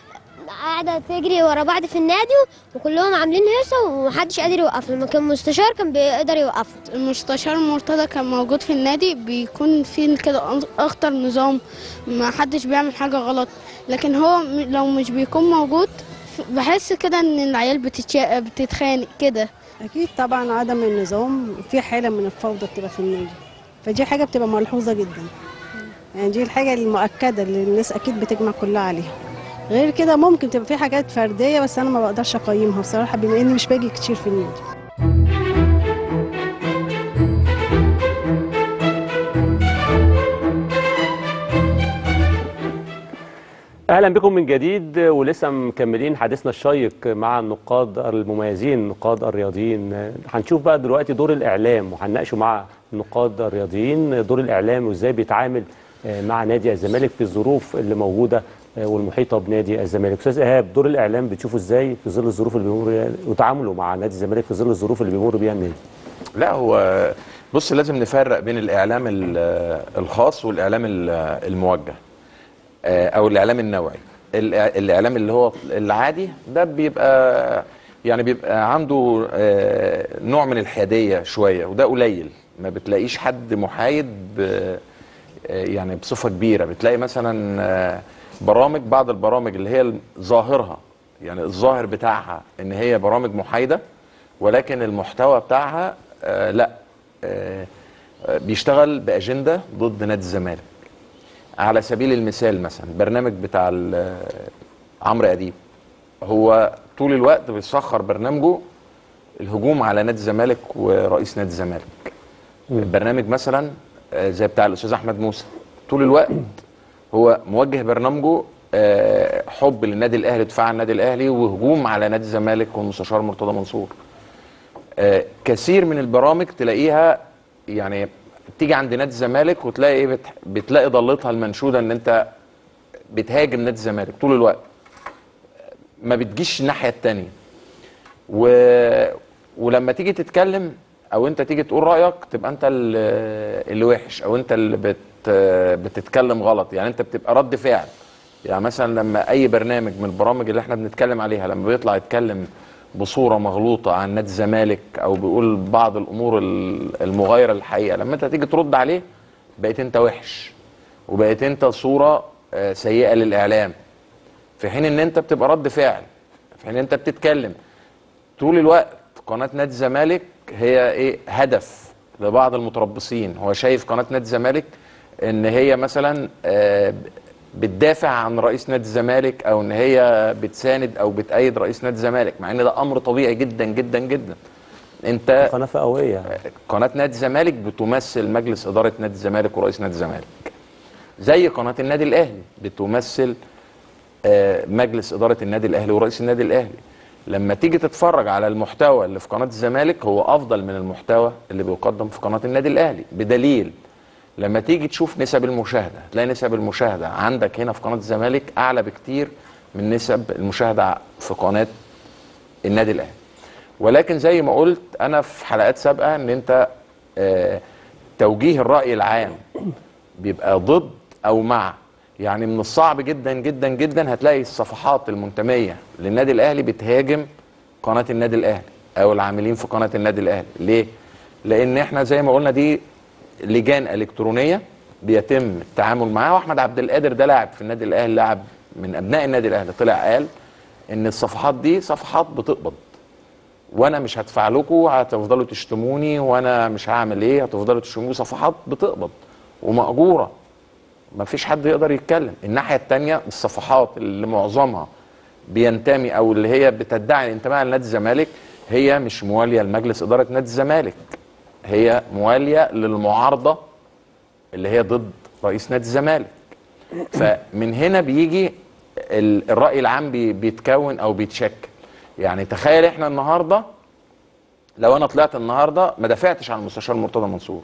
قاعده تجري ورا بعض في النادي وكلهم عاملين هيصه ومحدش قادر يوقفهم لكن المستشار كان بيقدر يوقفه المستشار مرتضى كان موجود في النادي بيكون في كده اخطر نظام ما حدش بيعمل حاجه غلط لكن هو م- لو مش بيكون موجود ف- بحس كده ان العيال بتتشا... بتتخانق كده اكيد طبعا عدم النظام في حاله من الفوضى بتبقى في النادي فدي حاجه بتبقى ملحوظه جدا يعني دي الحاجه المؤكده اللي الناس اكيد بتجمع كلها عليها غير كده ممكن تبقى في حاجات فرديه بس انا ما بقدرش اقيمها بصراحه بما اني مش باجي كتير في النادي اهلا بكم من جديد ولسه مكملين حديثنا الشيق مع النقاد المميزين النقاد الرياضيين هنشوف بقى دلوقتي دور الاعلام وهنناقشه مع النقاد الرياضيين دور الاعلام وازاي بيتعامل آه، مع نادي الزمالك في الظروف اللي موجوده آه، والمحيطه بنادي الزمالك استاذ ايهاب دور الاعلام بتشوفه ازاي في ظل الظروف اللي بيمر وتعامله مع نادي الزمالك في ظل الظروف اللي بيمر بيها النادي لا هو بص لازم نفرق بين الاعلام ال- الخاص والاعلام ال- الموجه آه، او الاعلام النوعي الإع- الاعلام اللي هو العادي ده بيبقى يعني بيبقى عنده آه، نوع من الحياديه شويه وده قليل ما بتلاقيش حد محايد ب- آه، يعني بصفه كبيره بتلاقي مثلا آه، برامج بعض البرامج اللي هي ظاهرها يعني الظاهر بتاعها ان هي برامج محايده ولكن المحتوى بتاعها آه لا آه آه، بيشتغل باجنده ضد نادي الزمالك على سبيل المثال مثلا البرنامج بتاع ال- عمرو اديب هو طول الوقت بيسخر برنامجه الهجوم على نادي الزمالك ورئيس نادي الزمالك برنامج مثلا آه، زي بتاع الاستاذ احمد موسى طول الوقت هو موجه برنامجه آه، حب للنادي الاهلي دفاع عن النادي الاهلي وهجوم على نادي الزمالك والمستشار مرتضى منصور آه، كثير من البرامج تلاقيها يعني تيجي عند نادي الزمالك وتلاقي ايه بت- بتلاقي ضلتها المنشوده ان انت بتهاجم نادي الزمالك طول الوقت ما بتجيش الناحيه التانية و... ولما تيجي تتكلم او انت تيجي تقول رايك تبقى انت ال- اللي وحش او انت اللي بت... بتتكلم غلط يعني انت بتبقى رد فعل يعني مثلا لما اي برنامج من البرامج اللي احنا بنتكلم عليها لما بيطلع يتكلم بصوره مغلوطه عن نادي الزمالك او بيقول بعض الامور ال- المغايره للحقيقه لما انت تيجي ترد عليه بقيت انت وحش وبقيت انت صوره آه، سيئه للاعلام في حين ان انت بتبقى رد فعل في حين ان انت بتتكلم طول الوقت قناه نادي الزمالك هي ايه هدف لبعض المتربصين هو شايف قناه نادي الزمالك ان هي مثلا آه، بتدافع عن رئيس نادي الزمالك او ان هي بتساند او بتأيد رئيس نادي الزمالك مع ان ده امر طبيعي جدا جدا جدا انت قناه فئويه قناه نادي الزمالك بتمثل مجلس اداره نادي الزمالك ورئيس نادي الزمالك زي قناه النادي الاهلي بتمثل آه، مجلس اداره النادي الاهلي ورئيس النادي الاهلي لما تيجي تتفرج على المحتوى اللي في قناه الزمالك هو افضل من المحتوى اللي بيقدم في قناه النادي الاهلي بدليل لما تيجي تشوف نسب المشاهده تلاقي نسب المشاهده عندك هنا في قناه الزمالك اعلى بكتير من نسب المشاهده في قناه النادي الاهلي ولكن زي ما قلت انا في حلقات سابقه ان انت آه، توجيه الراي العام بيبقى ضد او مع يعني من الصعب جدا جدا جدا هتلاقي الصفحات المنتميه للنادي الاهلي بتهاجم قناه النادي الاهلي او العاملين في قناه النادي الاهلي ليه لان احنا زي ما قلنا دي لجان الكترونيه بيتم التعامل معاها واحمد عبد القادر ده لاعب في النادي الاهلي لاعب من ابناء النادي الاهلي طلع قال ان الصفحات دي صفحات بتقبض وانا مش هدفع لكم هتفضلوا تشتموني وانا مش هعمل ايه هتفضلوا تشتموني صفحات بتقبض ومأجوره ما فيش حد يقدر يتكلم الناحيه الثانيه الصفحات اللي معظمها بينتمي او اللي هي بتدعي الانتماء لنادي الزمالك هي مش مواليه لمجلس اداره نادي الزمالك هي مواليه للمعارضه اللي هي ضد رئيس نادي الزمالك فمن هنا بيجي ال- الراي العام بي- بيتكون او بيتشكل يعني تخيل احنا النهارده لو انا طلعت النهارده ما دافعتش عن المستشار مرتضى منصور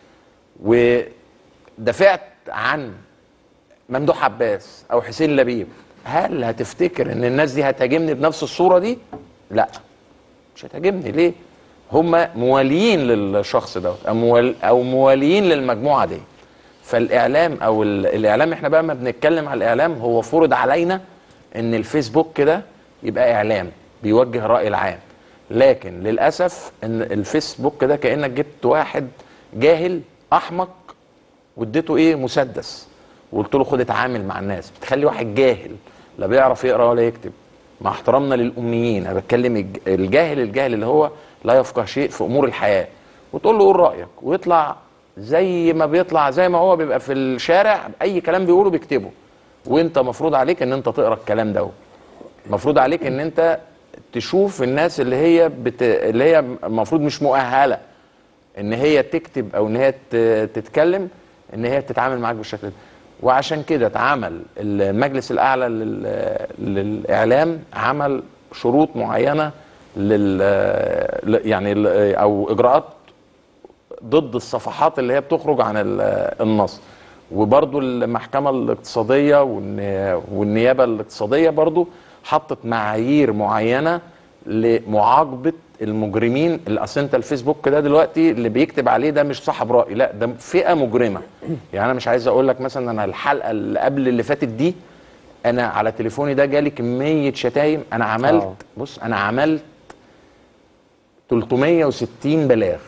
ودافعت عن ممدوح عباس او حسين لبيب هل هتفتكر ان الناس دي هتهاجمني بنفس الصوره دي لا مش هتهاجمني ليه هم مواليين للشخص دوت او موال- او مواليين للمجموعه دي فالاعلام او ال- الاعلام احنا بقى ما بنتكلم على الاعلام هو فرض علينا ان الفيسبوك كده يبقى اعلام بيوجه الراي العام لكن للاسف ان الفيسبوك ده كانك جبت واحد جاهل احمق واديته ايه مسدس وقلت له خد اتعامل مع الناس بتخلي واحد جاهل لا بيعرف يقرا ولا يكتب مع احترامنا للاميين انا بتكلم الج- الجاهل الجاهل اللي هو لا يفقه شيء في امور الحياه وتقول له قول رايك ويطلع زي ما بيطلع زي ما هو بيبقى في الشارع اي كلام بيقوله بيكتبه وانت مفروض عليك ان انت تقرا الكلام ده مفروض عليك ان انت تشوف الناس اللي هي بت... اللي هي المفروض مش مؤهله ان هي تكتب او ان هي ت- تتكلم ان هي تتعامل معاك بالشكل ده وعشان كده اتعمل المجلس الاعلى لل... للاعلام عمل شروط معينه لل ل- يعني ال- او اجراءات ضد الصفحات اللي هي بتخرج عن ال- النص وبرضو المحكمة الاقتصادية والن- والنيابة الاقتصادية برضو حطت معايير معينة لمعاقبة المجرمين اللي اصل انت الفيسبوك ده دلوقتي اللي بيكتب عليه ده مش صاحب رأي لا ده فئة مجرمة يعني انا مش عايز اقول لك مثلا انا الحلقة اللي قبل اللي فاتت دي انا على تليفوني ده جالي كمية شتايم انا عملت آه. بص انا عملت 360 بلاغ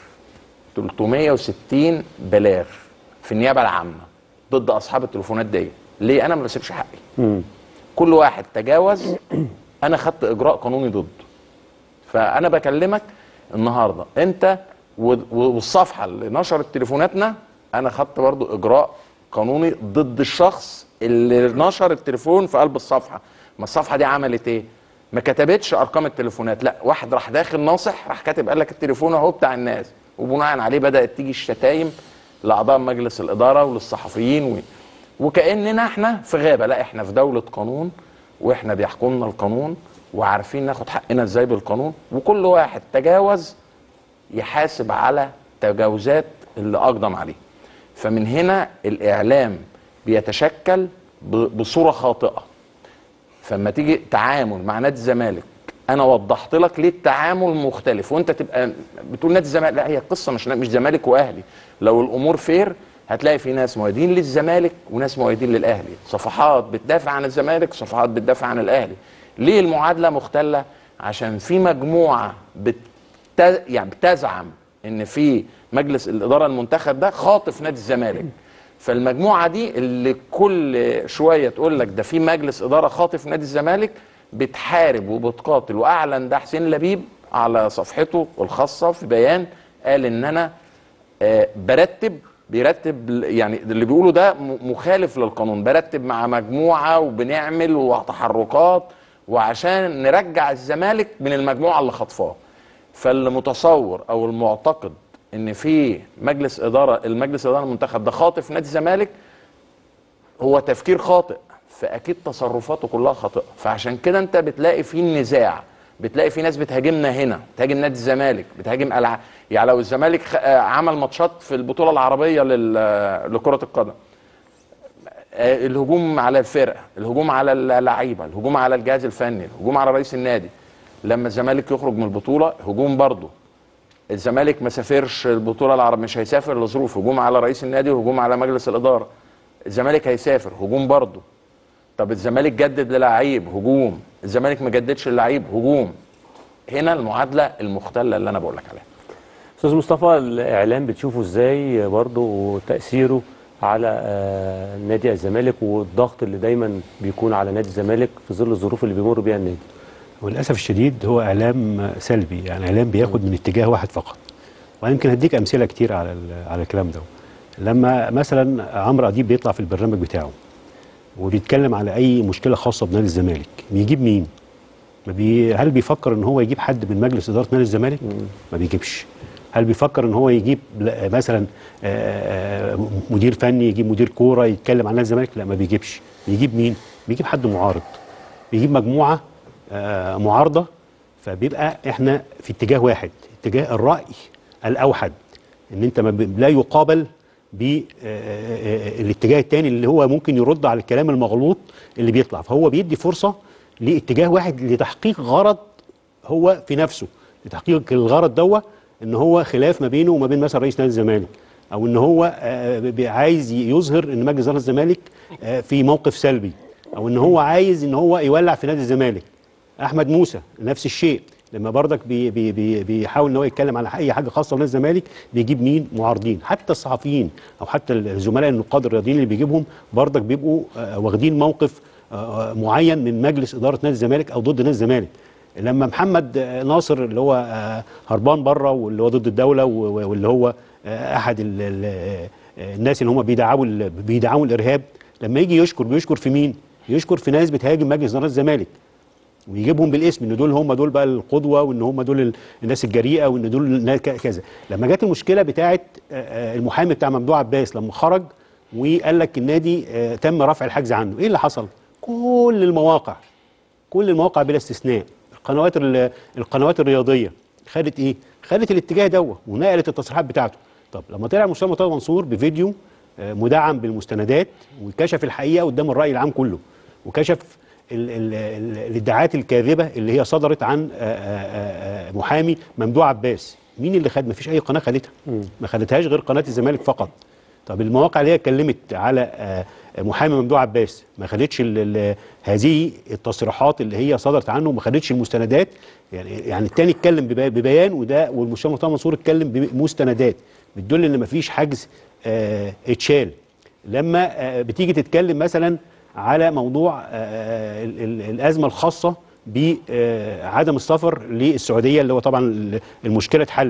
360 بلاغ في النيابه العامه ضد اصحاب التليفونات دي ليه انا ما بسيبش حقي كل واحد تجاوز انا خدت اجراء قانوني ضده فانا بكلمك النهارده انت و- والصفحه اللي نشرت تليفوناتنا انا خدت برضو اجراء قانوني ضد الشخص اللي نشر التليفون في قلب الصفحه ما الصفحه دي عملت ايه ما كتبتش ارقام التليفونات لا واحد راح داخل ناصح راح كاتب قال لك التليفون اهو بتاع الناس وبناء عليه بدات تيجي الشتايم لاعضاء مجلس الاداره وللصحفيين و... وكاننا احنا في غابه لا احنا في دوله قانون واحنا بيحكمنا القانون وعارفين ناخد حقنا ازاي بالقانون وكل واحد تجاوز يحاسب على تجاوزات اللي اقدم عليه فمن هنا الاعلام بيتشكل ب- بصوره خاطئه فلما تيجي تعامل مع نادي الزمالك انا وضحت لك ليه التعامل مختلف وانت تبقى بتقول نادي الزمالك لا هي القصه مش مش زمالك واهلي لو الامور فير هتلاقي في ناس مؤيدين للزمالك وناس مؤيدين للاهلي صفحات بتدافع عن الزمالك صفحات بتدافع عن الاهلي ليه المعادله مختله عشان في مجموعه بت يعني بتزعم ان في مجلس الاداره المنتخب ده خاطف نادي الزمالك فالمجموعه دي اللي كل شويه تقول لك ده في مجلس اداره خاطف نادي الزمالك بتحارب وبتقاتل واعلن ده حسين لبيب على صفحته الخاصه في بيان قال ان انا آه، برتب بيرتب ل- يعني اللي بيقوله ده م- مخالف للقانون برتب مع مجموعه وبنعمل وتحركات وعشان نرجع الزمالك من المجموعه اللي خاطفاه فاللي متصور او المعتقد ان في مجلس اداره المجلس الاداره المنتخب ده خاطف نادي الزمالك هو تفكير خاطئ فاكيد تصرفاته كلها خاطئه فعشان كده انت بتلاقي في نزاع بتلاقي في ناس بتهاجمنا هنا بتهاجم نادي الزمالك بتهاجم ألع... يعني لو الزمالك خ... آه، عمل ماتشات في البطوله العربيه لل... آه، لكره القدم آه، الهجوم على الفرقه الهجوم على اللعيبه الهجوم على الجهاز الفني الهجوم على رئيس النادي لما الزمالك يخرج من البطوله هجوم برضه الزمالك ما سافرش البطوله العربيه مش هيسافر لظروف هجوم على رئيس النادي وهجوم على مجلس الاداره الزمالك هيسافر هجوم برضه طب الزمالك جدد للعيب هجوم الزمالك ما جددش للعيب هجوم هنا المعادله المختله اللي انا بقول لك عليها استاذ مصطفى الاعلام بتشوفه ازاي برضه وتاثيره على آه، نادي الزمالك والضغط اللي دايما بيكون على نادي الزمالك في ظل الظروف اللي بيمر بيها النادي وللاسف الشديد هو اعلام سلبي يعني اعلام بياخد من اتجاه واحد فقط وانا يمكن هديك امثله كتير على ال- على الكلام ده لما مثلا عمرو اديب بيطلع في البرنامج بتاعه وبيتكلم على اي مشكله خاصه بنادي الزمالك بيجيب مين ما بي هل بيفكر ان هو يجيب حد من مجلس اداره نادي الزمالك ما بيجيبش هل بيفكر ان هو يجيب لا- مثلا آه، آه، مدير فني يجيب مدير كوره يتكلم عن نادي الزمالك لا ما بيجيبش بيجيب مين بيجيب حد معارض بيجيب مجموعه آه، معارضه فبيبقى احنا في اتجاه واحد اتجاه الراي الاوحد ان انت ما ب- لا يقابل بالاتجاه الثاني اللي هو ممكن يرد على الكلام المغلوط اللي بيطلع فهو بيدي فرصه لاتجاه واحد لتحقيق غرض هو في نفسه لتحقيق الغرض دوا ان هو خلاف ما بينه وما بين مثلا رئيس نادي الزمالك او ان هو آه، بي- عايز يظهر ان مجلس اداره الزمالك آه، في موقف سلبي او ان هو عايز ان هو يولع في نادي الزمالك احمد موسى نفس الشيء لما برضك بي بي بي بيحاول ان هو يتكلم على اي حاجه خاصه بنادي الزمالك بيجيب مين معارضين حتى الصحفيين او حتى الزملاء النقاد الرياضيين اللي بيجيبهم برضك بيبقوا آه، واخدين موقف آه، معين من مجلس اداره نادي الزمالك او ضد نادي الزمالك لما محمد آه، ناصر اللي هو آه، هربان بره واللي هو ضد الدوله و- و- واللي هو آه، احد ال- ال- آه، الناس اللي هم بيدعموا ال- بيدعموا الارهاب لما يجي يشكر بيشكر في مين؟ يشكر في ناس بتهاجم مجلس اداره الزمالك ويجيبهم بالاسم ان دول هم دول بقى القدوه وان هم دول ال- الناس الجريئه وان دول الناس ك- كذا لما جت المشكله بتاعه آه، آه، المحامي بتاع ممدوح عباس لما خرج وقال لك النادي آه، تم رفع الحجز عنه ايه اللي حصل كل المواقع كل المواقع بلا استثناء القنوات ال- القنوات الرياضيه خدت ايه خدت الاتجاه دوه ونقلت التصريحات بتاعته طب لما طلع مستشار مرتضى منصور بفيديو آه، مدعم بالمستندات وكشف الحقيقه قدام الراي العام كله وكشف ال- ال- ال- الادعاءات الكاذبه اللي هي صدرت عن آه، آه، آه، محامي ممدوح عباس مين اللي خد مفيش اي قناه خدتها ما خدتهاش غير قناه الزمالك فقط طب المواقع اللي هي اتكلمت على آه، محامي ممدوح عباس ما خدتش ال- ال- هذه التصريحات اللي هي صدرت عنه وما خدتش المستندات يعني يعني التاني اتكلم ببي- ببيان وده والمستشار مرتضى منصور اتكلم بمستندات بتدل ان مفيش حجز آه، اتشال لما آه، بتيجي تتكلم مثلا على موضوع آه، ال- ال- الازمه الخاصه بعدم السفر للسعوديه اللي هو طبعا ال- المشكله اتحلت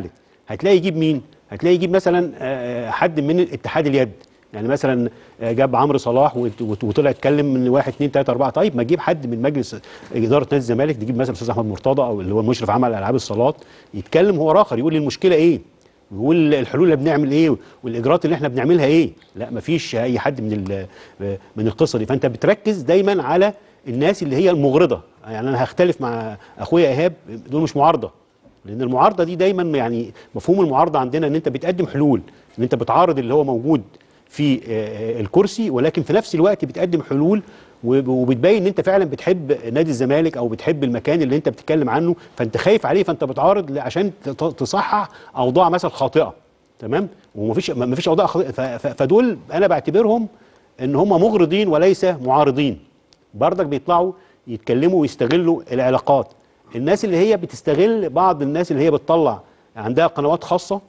هتلاقي يجيب مين هتلاقي يجيب مثلا آه، حد من اتحاد اليد يعني مثلا آه، جاب عمرو صلاح وت- وت- وطلع اتكلم من واحد اثنين ثلاثه اربعه طيب ما تجيب حد من مجلس اداره نادي الزمالك تجيب مثلا الاستاذ احمد مرتضى او اللي هو المشرف عمل العاب الصالات يتكلم هو راخر يقول لي المشكله ايه ويقول الحلول اللي بنعمل ايه والاجراءات اللي احنا بنعملها ايه لا مفيش اي حد من ال- من القصه دي فانت بتركز دايما على الناس اللي هي المغرضه يعني انا هختلف مع اخويا ايهاب دول مش معارضه لان المعارضه دي دايما يعني مفهوم المعارضه عندنا ان انت بتقدم حلول ان انت بتعارض اللي هو موجود في آه، آه، الكرسي ولكن في نفس الوقت بتقدم حلول وب- وبتبين ان انت فعلا بتحب نادي الزمالك او بتحب المكان اللي انت بتتكلم عنه فانت خايف عليه فانت بتعارض عشان ت- ت- تصحح اوضاع مثلا خاطئه تمام ومفيش ما- مفيش اوضاع خاطئه ف- ف- فدول انا بعتبرهم ان هم مغرضين وليس معارضين بردك بيطلعوا يتكلموا ويستغلوا العلاقات الناس اللي هي بتستغل بعض الناس اللي هي بتطلع عندها قنوات خاصه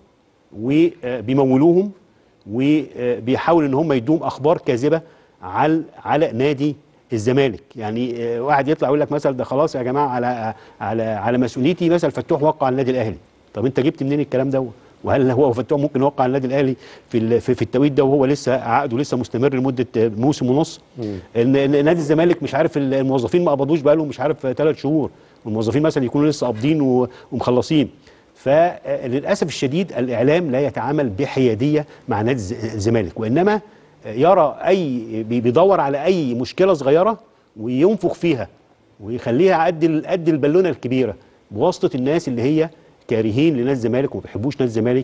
وبيمولوهم وبيحاولوا ان هم يدوم اخبار كاذبه على على نادي الزمالك يعني آه، واحد يطلع يقول لك مثلا ده خلاص يا جماعه على على على مسؤوليتي مثلا فتوح وقع على النادي الاهلي طب انت جبت منين الكلام ده وهل هو فتوح ممكن يوقع على النادي الاهلي في ال- في, في التوقيت ده وهو لسه عقده لسه مستمر لمده آه، موسم ونص ان إن نادي الزمالك مش عارف ال- الموظفين ما قبضوش بقالهم مش عارف ثلاث شهور والموظفين مثلا يكونوا لسه قابضين و- ومخلصين فللاسف الشديد الاعلام لا يتعامل بحياديه مع نادي الز- الزمالك وانما يرى اي بي- بيدور على اي مشكله صغيره وينفخ فيها ويخليها قد ال- قد البالونه الكبيره بواسطه الناس اللي هي كارهين لنادي الزمالك وما بيحبوش نادي الزمالك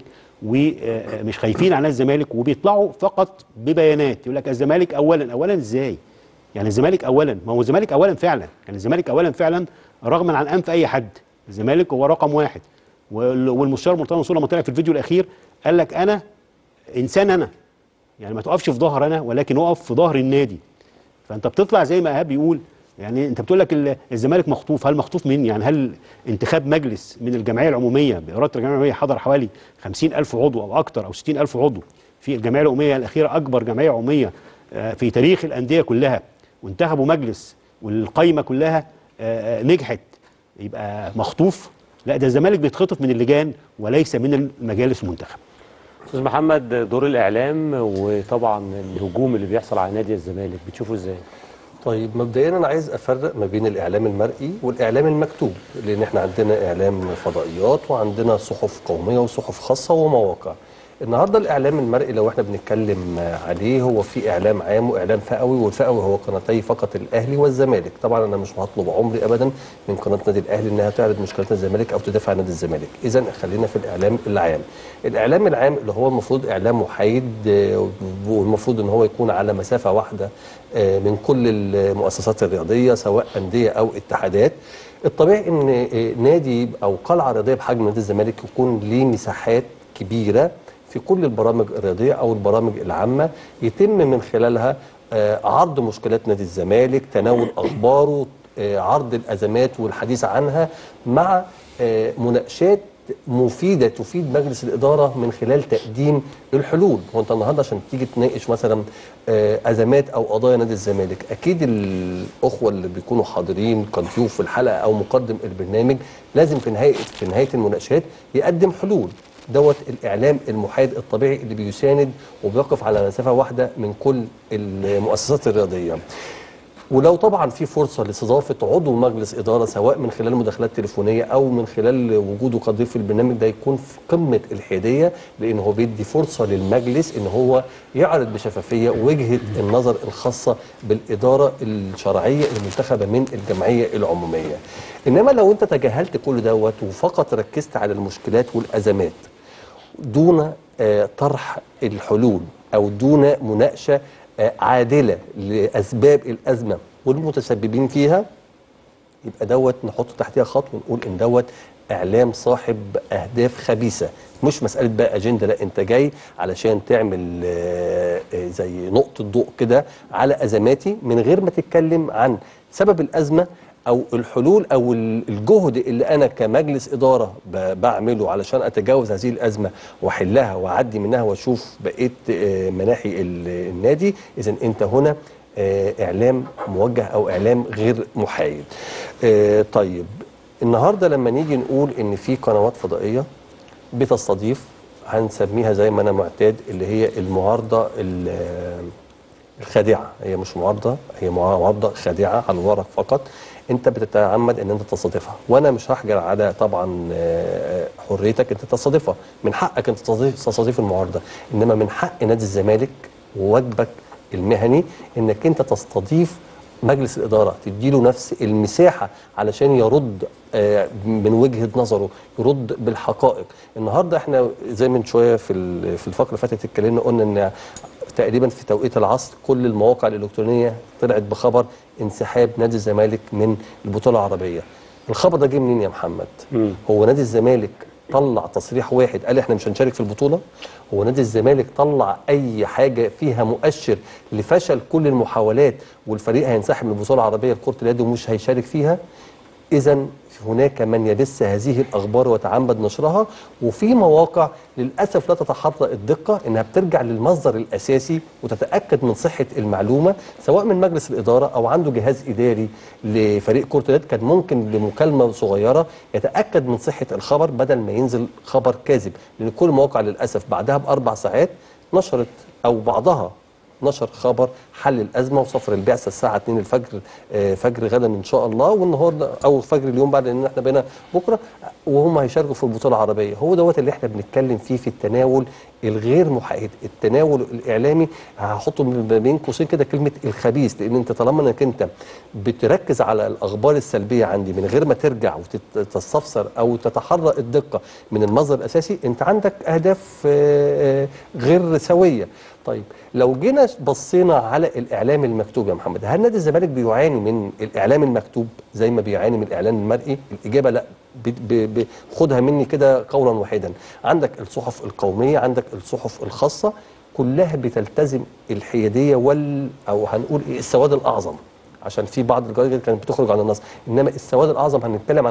ومش خايفين على نادي الزمالك وبيطلعوا فقط ببيانات يقول لك الزمالك اولا اولا ازاي؟ يعني الزمالك اولا ما هو الزمالك اولا فعلا يعني الزمالك اولا فعلا رغما عن انف اي حد الزمالك هو رقم واحد وال- والمستشار مرتضى منصور لما طلع في الفيديو الاخير قال لك انا انسان انا يعني ما تقفش في ظهر انا ولكن اقف في ظهر النادي فانت بتطلع زي ما ايهاب بيقول يعني انت بتقول لك ال- الزمالك مخطوف هل مخطوف من يعني هل انتخاب مجلس من الجمعيه العموميه باراده الجمعيه العموميه حضر حوالي 50000 عضو او اكثر او 60000 عضو في الجمعيه العموميه الاخيره اكبر جمعيه عموميه آه، في تاريخ الانديه كلها وانتخبوا مجلس والقايمه كلها آه، آه، نجحت يبقى مخطوف لا ده الزمالك بيتخطف من اللجان وليس من المجالس المنتخب استاذ محمد دور الاعلام وطبعا الهجوم اللي بيحصل على نادي الزمالك بتشوفه ازاي؟ طيب مبدئيا انا عايز افرق ما بين الاعلام المرئي والاعلام المكتوب لان احنا عندنا اعلام فضائيات وعندنا صحف قوميه وصحف خاصه ومواقع النهارده الاعلام المرئي لو احنا بنتكلم عليه هو في اعلام عام واعلام فئوي والفئوي هو قناتي فقط الاهلي والزمالك طبعا انا مش هطلب عمري ابدا من قناه نادي الاهلي انها تعرض مشكلات الزمالك او تدافع عن نادي الزمالك اذا خلينا في الاعلام العام الاعلام العام اللي هو المفروض اعلام محايد آه، والمفروض ان هو يكون على مسافه واحده آه، من كل المؤسسات الرياضيه سواء انديه او اتحادات الطبيعي ان آه، نادي او قلعه رياضيه بحجم نادي الزمالك يكون ليه مساحات كبيره في كل البرامج الرياضيه او البرامج العامه يتم من خلالها آه، عرض مشكلات نادي الزمالك تناول اخباره آه، عرض الازمات والحديث عنها مع آه، مناقشات مفيده تفيد مجلس الاداره من خلال تقديم الحلول هو انت النهارده عشان تيجي تناقش مثلا آه، ازمات او قضايا نادي الزمالك اكيد الاخوه اللي بيكونوا حاضرين كضيوف في الحلقه او مقدم البرنامج لازم في نهايه في نهايه المناقشات يقدم حلول دوت الاعلام المحايد الطبيعي اللي بيساند وبيقف على مسافه واحده من كل المؤسسات الرياضيه ولو طبعا في فرصه لاستضافه عضو مجلس اداره سواء من خلال مداخلات تليفونيه او من خلال وجوده كضيف في البرنامج ده يكون في قمه الحياديه لان هو بيدي فرصه للمجلس ان هو يعرض بشفافيه وجهه النظر الخاصه بالاداره الشرعيه المنتخبه من الجمعيه العموميه. انما لو انت تجاهلت كل دوت وفقط ركزت على المشكلات والازمات دون آه، طرح الحلول او دون مناقشه آه، عادله لاسباب الازمه والمتسببين فيها يبقى دوت نحط تحتها خط ونقول ان دوت اعلام صاحب اهداف خبيثه مش مساله بقى اجنده لا انت جاي علشان تعمل آه، آه، زي نقطه ضوء كده على ازماتي من غير ما تتكلم عن سبب الازمه او الحلول او ال- الجهد اللي انا كمجلس اداره ب- بعمله علشان اتجاوز هذه الازمه واحلها واعدي منها واشوف بقيه آه، مناحي ال- النادي اذا انت هنا آه، اعلام موجه او اعلام غير محايد آه، طيب النهارده لما نيجي نقول ان في قنوات فضائيه بتستضيف هنسميها زي ما انا معتاد اللي هي المعارضه ال- الخادعه هي مش معارضه هي معارضه خادعه على الورق فقط انت بتتعمد ان انت تستضيفها وانا مش هحجر على طبعا آه، حريتك انت تستضيفها من حقك انت تستضيف تستضيف المعارضه انما من حق نادي الزمالك وواجبك المهني انك انت تستضيف مجلس الاداره تديله نفس المساحه علشان يرد آه، من وجهه نظره يرد بالحقائق النهارده احنا زي من شويه في ال- في الفقره اللي فاتت اتكلمنا قلنا ان تقريبا في توقيت العصر كل المواقع الالكترونيه طلعت بخبر انسحاب نادي الزمالك من البطوله العربيه الخبر ده جه منين يا محمد هو نادي الزمالك طلع تصريح واحد قال احنا مش هنشارك في البطوله هو نادي الزمالك طلع اي حاجه فيها مؤشر لفشل كل المحاولات والفريق هينسحب من البطوله العربيه لكره اليد ومش هيشارك فيها اذا هناك من يبث هذه الاخبار ويتعمد نشرها وفي مواقع للاسف لا تتحرى الدقه انها بترجع للمصدر الاساسي وتتاكد من صحه المعلومه سواء من مجلس الاداره او عنده جهاز اداري لفريق كره اليد كان ممكن بمكالمه صغيره يتاكد من صحه الخبر بدل ما ينزل خبر كاذب لان كل المواقع للاسف بعدها باربع ساعات نشرت او بعضها نشر خبر حل الازمه وصفر البعثه الساعه 2 الفجر آه، فجر غدا ان شاء الله والنهارده او فجر اليوم بعد ان احنا بقينا بكره وهم هيشاركوا في البطوله العربيه هو دوت اللي احنا بنتكلم فيه في التناول الغير محايد التناول الاعلامي هحطه من بين قوسين كده كلمه الخبيث لان انت طالما انك انت بتركز على الاخبار السلبيه عندي من غير ما ترجع وتستفسر او تتحرى الدقه من المصدر الاساسي انت عندك اهداف آه، آه، غير سويه طيب لو جينا بصينا على الاعلام المكتوب يا محمد هل نادي الزمالك بيعاني من الاعلام المكتوب زي ما بيعاني من الاعلان المرئي الاجابه لا ب- ب- ب- خدها مني كده قولا واحدا عندك الصحف القوميه عندك الصحف الخاصه كلها بتلتزم الحياديه وال او هنقول ايه السواد الاعظم عشان في بعض الجرائد كانت بتخرج عن النص انما السواد الاعظم هنتكلم عن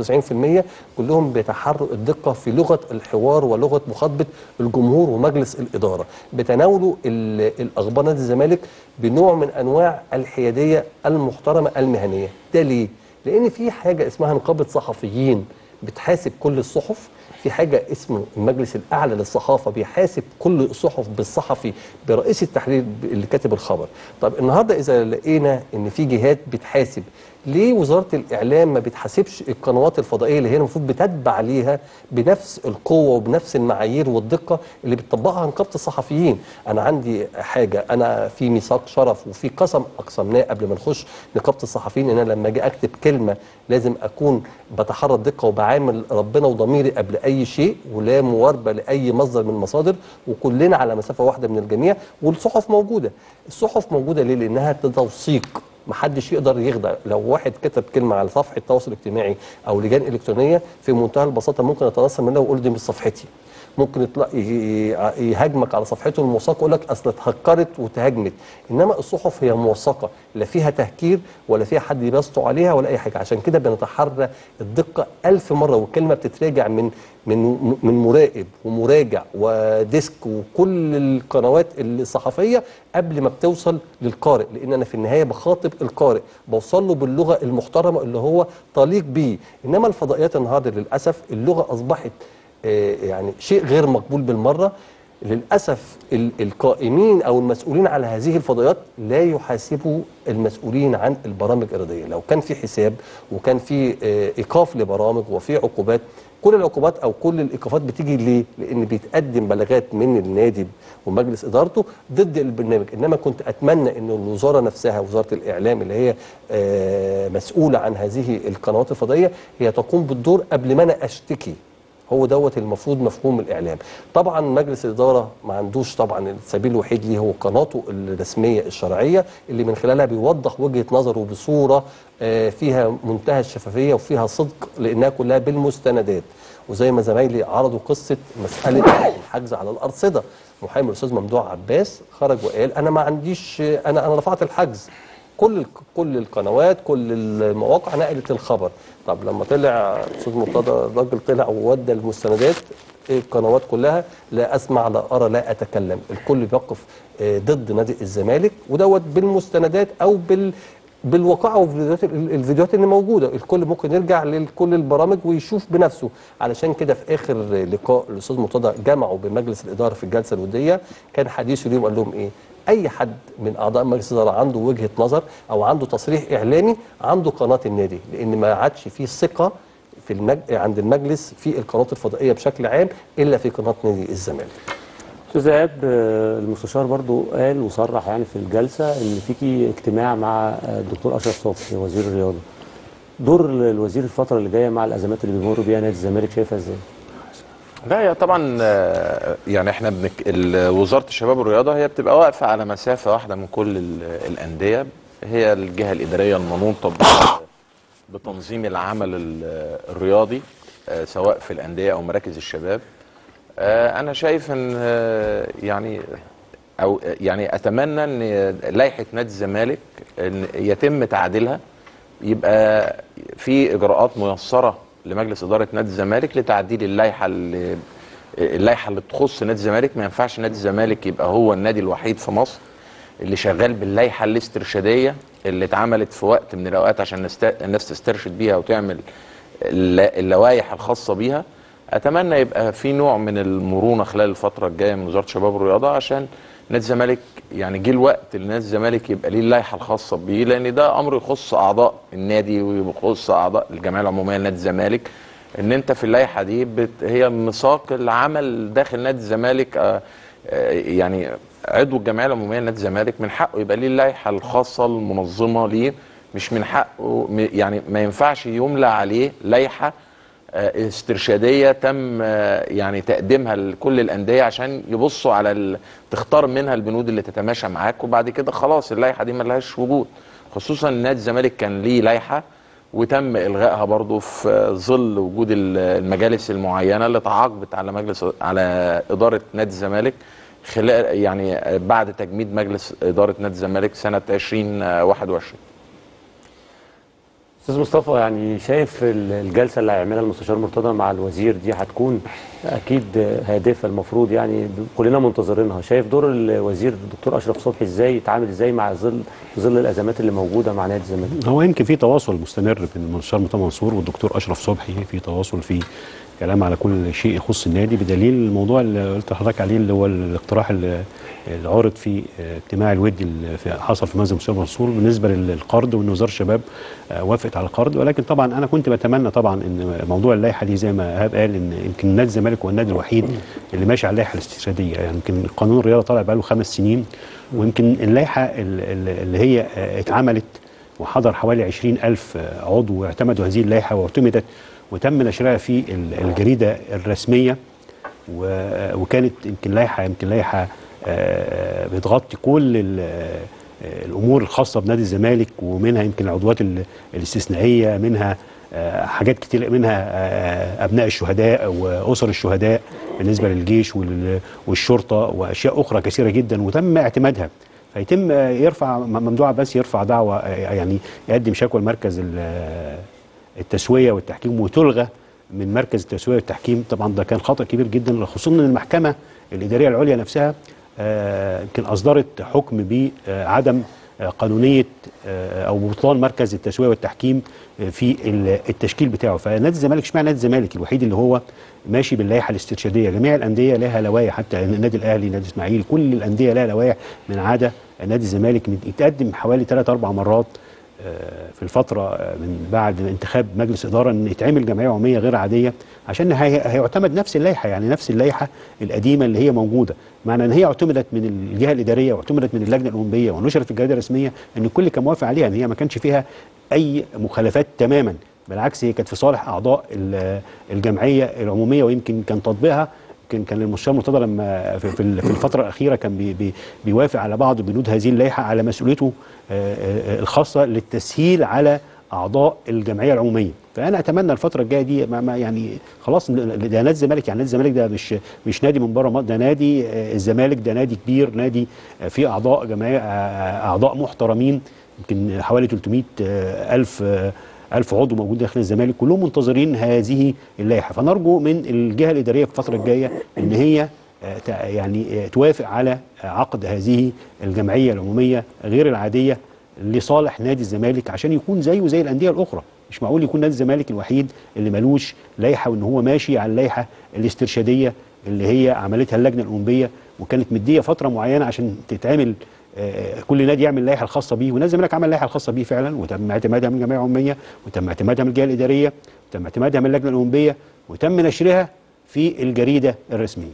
95% كلهم بيتحروا الدقه في لغه الحوار ولغه مخاطبه الجمهور ومجلس الاداره بتناولوا ال- الاخبار نادي الزمالك بنوع من انواع الحياديه المحترمه المهنيه ده ليه لان في حاجه اسمها نقابه صحفيين بتحاسب كل الصحف في حاجه اسمه المجلس الاعلى للصحافه بيحاسب كل الصحف بالصحفي برئيس التحرير اللي كاتب الخبر طب النهارده اذا لقينا ان في جهات بتحاسب ليه وزاره الاعلام ما بتحاسبش القنوات الفضائيه اللي هي المفروض بتتبع ليها بنفس القوه وبنفس المعايير والدقه اللي بتطبقها نقابه الصحفيين انا عندي حاجه انا في ميثاق شرف وفي قسم اقسمناه قبل ما نخش نقابه الصحفيين ان انا لما اجي اكتب كلمه لازم اكون بتحرى الدقه وبعامل ربنا وضميري قبل اي شيء ولا مواربه لاي مصدر من المصادر وكلنا على مسافه واحده من الجميع والصحف موجوده الصحف موجوده ليه لانها توثيق محدش يقدر يخدع لو واحد كتب كلمه على صفحه التواصل الاجتماعي او لجان الكترونيه في منتهى البساطه ممكن يتنصل منها ويقول دي مش صفحتي ممكن يطلع ي- ي- يهاجمك على صفحته الموثقه يقول لك اصل اتهكرت وتهاجمت انما الصحف هي موثقه لا فيها تهكير ولا فيها حد يبسطوا عليها ولا اي حاجه عشان كده بنتحرى الدقه ألف مره والكلمه بتتراجع من من من مراقب ومراجع وديسك وكل القنوات الصحفيه قبل ما بتوصل للقارئ لان انا في النهايه بخاطب القارئ بوصل له باللغه المحترمه اللي هو طليق بيه انما الفضائيات النهارده للاسف اللغه اصبحت آه، يعني شيء غير مقبول بالمره للاسف ال- القائمين او المسؤولين على هذه الفضائيات لا يحاسبوا المسؤولين عن البرامج الرياضيه لو كان في حساب وكان في آه، ايقاف لبرامج وفي عقوبات كل العقوبات او كل الايقافات بتيجي ليه لان بيتقدم بلاغات من النادي ومجلس ادارته ضد البرنامج انما كنت اتمنى ان الوزاره نفسها وزاره الاعلام اللي هي آه، مسؤوله عن هذه القنوات الفضائيه هي تقوم بالدور قبل ما انا اشتكي هو دوت المفروض مفهوم الاعلام طبعا مجلس الاداره ما عندوش طبعا السبيل الوحيد ليه هو قناته الرسميه الشرعيه اللي من خلالها بيوضح وجهه نظره بصوره آه، فيها منتهى الشفافيه وفيها صدق لانها كلها بالمستندات وزي ما زمايلي عرضوا قصه مساله الحجز على الارصده محامي الاستاذ ممدوح عباس خرج وقال انا ما عنديش انا انا رفعت الحجز كل الك- كل القنوات كل المواقع نقلت الخبر طب لما طلع استاذ مرتضى الراجل طلع وودى المستندات القنوات كلها لا اسمع لا ارى لا اتكلم الكل بيقف آه، ضد نادي الزمالك ودوت بالمستندات او بال بالواقع والفيديوهات الفيديوهات اللي موجوده الكل ممكن يرجع لكل البرامج ويشوف بنفسه علشان كده في اخر لقاء الاستاذ مرتضى جمعوا بمجلس الاداره في الجلسه الوديه كان حديثه اليوم قال لهم ايه اي حد من اعضاء مجلس الاداره عنده وجهه نظر او عنده تصريح اعلامي عنده قناه النادي لان ما عادش فيه ثقه في المج... عند المجلس في القنوات الفضائيه بشكل عام الا في قناه نادي الزمالك استاذ ايهاب آه، المستشار برضو قال وصرح يعني في الجلسه ان فيكي اجتماع مع آه، الدكتور اشرف صبحي وزير الرياضه دور الوزير الفتره اللي جايه مع الازمات اللي بيمر بيها نادي الزمالك شايفها ازاي؟ لا هي طبعا آه، يعني احنا بنك... ال- وزاره الشباب والرياضه هي بتبقى واقفه على مسافه واحده من كل ال- الانديه هي الجهه الاداريه المنوطه ب- بتنظيم العمل ال- الرياضي آه، سواء في الانديه او مراكز الشباب آه، انا شايف ان آه، يعني او يعني اتمنى ان لائحه نادي الزمالك ان يتم تعديلها يبقى في اجراءات ميسره لمجلس اداره نادي الزمالك لتعديل اللائحه اللي اللائحه اللي تخص نادي الزمالك ما ينفعش نادي الزمالك يبقى هو النادي الوحيد في مصر اللي شغال باللائحه الاسترشاديه اللي اتعملت في وقت من الاوقات عشان نست- الناس تسترشد بيها وتعمل الل- اللوائح الخاصه بيها اتمنى يبقى في نوع من المرونه خلال الفتره الجايه من وزاره الشباب والرياضه عشان نادي الزمالك يعني جه الوقت اللي نادي الزمالك يبقى ليه اللائحه الخاصه بيه لان ده امر يخص اعضاء النادي ويخص اعضاء الجمعيه العموميه لنادي الزمالك ان انت في اللائحه دي بت هي ميثاق العمل داخل نادي الزمالك آه، آه، يعني عضو الجمعيه العموميه لنادي الزمالك من حقه يبقى ليه اللائحه الخاصه المنظمه ليه مش من حقه م- يعني ما ينفعش يملى عليه لائحه آه، استرشاديه تم آه، يعني تقديمها لكل الانديه عشان يبصوا على ال... تختار منها البنود اللي تتماشى معاك وبعد كده خلاص اللائحه دي ملهاش وجود خصوصا ان نادي الزمالك كان ليه لائحه وتم الغائها برضو في ظل وجود ال- المجالس المعينه اللي تعاقبت على مجلس على اداره نادي الزمالك خلال يعني بعد تجميد مجلس اداره نادي الزمالك سنه 2021 استاذ مصطفى يعني شايف ال- الجلسه اللي هيعملها المستشار مرتضى مع الوزير دي هتكون اكيد هادفه المفروض يعني ب- كلنا منتظرينها شايف دور الوزير الدكتور اشرف صبحي ازاي يتعامل ازاي مع ظل في ظل الازمات اللي موجوده مع نادي الزمالك هو يمكن في تواصل مستمر بين المستشار مرتضى منصور والدكتور اشرف صبحي في تواصل في كلام على كل شيء يخص النادي بدليل الموضوع اللي قلت لحضرتك عليه اللي هو الاقتراح اللي اللي عرض في اجتماع الودي اللي في- حصل في منزل المستشار منصور بالنسبه للقرض وان وزاره الشباب آه، وافقت على القرض ولكن طبعا انا كنت بتمنى طبعا ان موضوع اللائحه دي زي ما ايهاب قال ان يمكن نادي الزمالك هو النادي الوحيد اللي ماشي على اللائحه الاستشهاديه يعني يمكن قانون الرياضه طالع بقاله خمس سنين ويمكن اللائحه ال- ال- اللي هي آه، اتعملت وحضر حوالي 20 ألف عضو واعتمدوا هذه اللائحة واعتمدت وتم نشرها في ال- الجريدة الرسمية و- وكانت يمكن لائحة يمكن لائحة آه، بتغطي كل ال- آه، الأمور الخاصة بنادي الزمالك ومنها يمكن العضوات ال- الاستثنائية منها آه، حاجات كتير منها آه، أبناء الشهداء وأسر الشهداء بالنسبة للجيش وال- والشرطة وأشياء أخرى كثيرة جدا وتم اعتمادها فيتم آه، يرفع م- ممدوح عباس يرفع دعوة آه، يعني يقدم شكوى لمركز ال- آه، التسوية والتحكيم وتلغى من مركز التسوية والتحكيم طبعا ده كان خطأ كبير جدا خصوصا ان المحكمة الإدارية العليا نفسها آه، يمكن أصدرت حكم بعدم آه، قانونية آه، أو بطلان مركز التسوية والتحكيم آه، في ال- التشكيل بتاعه فنادي الزمالك اشمعنى نادي الزمالك الوحيد اللي هو ماشي باللائحة الاسترشادية جميع الأندية لها لوائح حتى النادي الأهلي نادي إسماعيل كل الأندية لها لوائح من عادة نادي الزمالك يتقدم حوالي ثلاث أربع مرات آه، في الفترة آه، من بعد انتخاب مجلس إدارة أن يتعمل جمعية عمومية غير عادية عشان هي- هيعتمد نفس اللائحة يعني نفس اللائحة القديمة اللي هي موجودة معنى أن هي اعتمدت من الجهة الإدارية واعتمدت من اللجنة الأولمبية ونشرت في الجريدة الرسمية أن الكل كان موافق عليها أن هي ما كانش فيها أي مخالفات تماما بالعكس هي كانت في صالح أعضاء ال- الجمعية العمومية ويمكن كان تطبيقها كان كان المستشار مرتضى لما في في في الفتره الاخيره كان بي بي بيوافق على بعض بنود هذه اللائحه على مسؤوليته آه، آه، الخاصه للتسهيل على اعضاء الجمعيه العموميه فانا اتمنى الفتره الجايه دي ما ما يعني خلاص ده نادي الزمالك يعني نادي الزمالك ده مش مش نادي من بره مصر، ده نادي آه، الزمالك ده نادي كبير نادي آه، فيه اعضاء جمعيه آه، اعضاء محترمين يمكن حوالي 300 آه، الف آه، ألف عضو موجود داخل الزمالك كلهم منتظرين هذه اللائحة فنرجو من الجهة الإدارية في الفترة الجاية إن هي آه، تع- يعني آه، توافق على آه، عقد هذه الجمعية العمومية غير العادية لصالح نادي الزمالك عشان يكون زيه زي الانديه الاخرى مش معقول يكون نادي الزمالك الوحيد اللي ملوش لائحه وان هو ماشي على اللائحه الاسترشاديه اللي هي عملتها اللجنه الاولمبيه وكانت مديه فتره معينه عشان تتعمل آه، كل نادي يعمل اللائحه الخاصه بيه ونادي الزمالك عمل اللائحه الخاصه بيه فعلا وتم اعتمادها من الجمعيه العموميه وتم اعتمادها من الجهه الاداريه وتم اعتمادها من اللجنه الاولمبيه وتم نشرها في الجريده الرسميه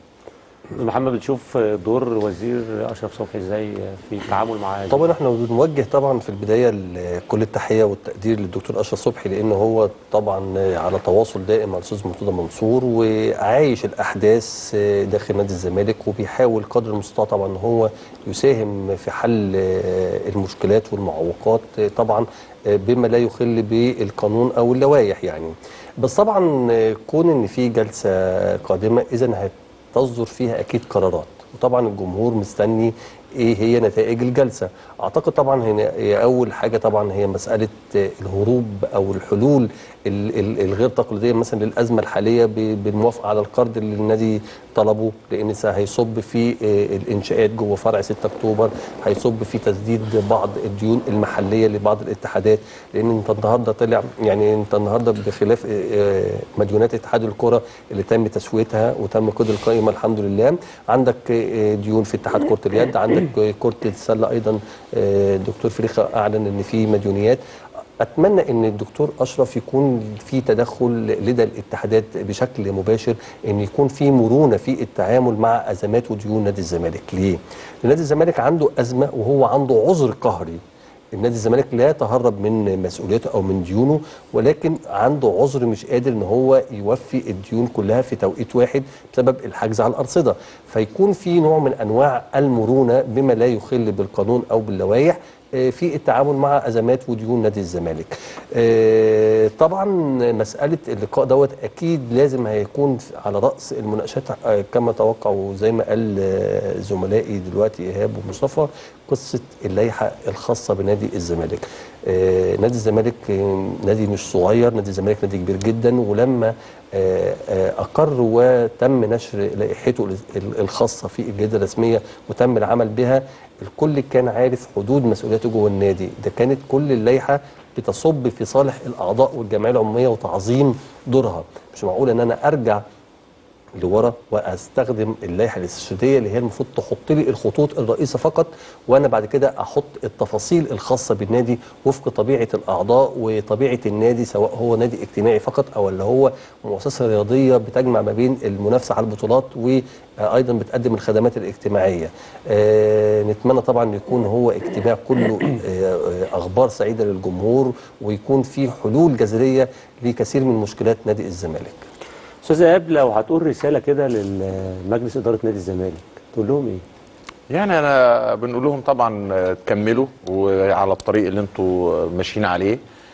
محمد بتشوف دور وزير اشرف صبحي ازاي في التعامل مع طبعا احنا بنوجه طبعا في البدايه ل- كل التحيه والتقدير للدكتور اشرف صبحي لان هو طبعا على تواصل دائم مع الاستاذ مرتضى منصور وعايش الاحداث داخل نادي الزمالك وبيحاول قدر المستطاع طبعا ان هو يساهم في حل المشكلات والمعوقات طبعا بما لا يخل بالقانون او اللوائح يعني بس طبعا كون ان في جلسه قادمه اذا هتصدر فيها اكيد قرارات وطبعا الجمهور مستني ايه هي نتائج الجلسه اعتقد طبعا هنا هي اول حاجه طبعا هي مساله الهروب او الحلول ال- ال- الغير تقليديه مثلا للازمه الحاليه ب- بالموافقه على القرض اللي النادي طلبه لان سا- هيصب في آه، الانشاءات جوه فرع 6 اكتوبر هيصب في تسديد بعض الديون المحليه لبعض الاتحادات لان انت النهارده طلع يعني انت النهارده بخلاف آه، آه، مديونات اتحاد الكره اللي تم تسويتها وتم قيد القائمه الحمد لله عندك آه، ديون في اتحاد كره اليد عندك آه، كره السله ايضا آه، دكتور فريخه اعلن ان في مديونيات اتمنى ان الدكتور اشرف يكون في تدخل لدى الاتحادات بشكل مباشر ان يكون في مرونه في التعامل مع ازمات وديون نادي الزمالك ليه لأن نادي الزمالك عنده ازمه وهو عنده عذر قهري النادي الزمالك لا يتهرب من مسؤوليته او من ديونه ولكن عنده عذر مش قادر ان هو يوفي الديون كلها في توقيت واحد بسبب الحجز على الارصده فيكون في نوع من انواع المرونه بما لا يخل بالقانون او باللوائح آه، في التعامل مع ازمات وديون نادي الزمالك. آه، طبعا مساله اللقاء دوت اكيد لازم هيكون على راس المناقشات آه، كما توقع وزي ما قال آه، زملائي دلوقتي ايهاب ومصطفى قصه اللائحه الخاصه بنادي الزمالك. آه، نادي الزمالك آه، نادي مش صغير، نادي الزمالك نادي كبير جدا ولما آه، آه، اقر وتم نشر لائحته ال- الخاصه في الجريده الرسميه وتم العمل بها الكل كان عارف حدود مسؤولياته جوه النادي ده كانت كل اللائحه بتصب في صالح الاعضاء والجمعيه العموميه وتعظيم دورها مش معقول ان انا ارجع لورا واستخدم اللائحه الاستشهاديه اللي هي المفروض تحط لي الخطوط الرئيسه فقط وانا بعد كده احط التفاصيل الخاصه بالنادي وفق طبيعه الاعضاء وطبيعه النادي سواء هو نادي اجتماعي فقط او اللي هو مؤسسه رياضيه بتجمع ما بين المنافسه على البطولات وايضا بتقدم الخدمات الاجتماعيه. آه نتمنى طبعا يكون هو اجتماع كله آه آه اخبار سعيده للجمهور ويكون في حلول جذريه لكثير من مشكلات نادي الزمالك. استاذ ايهاب لو هتقول رساله كده لمجلس اداره نادي الزمالك تقول لهم ايه؟ يعني انا بنقول لهم طبعا آه، تكملوا وعلى الطريق اللي انتوا ماشيين عليه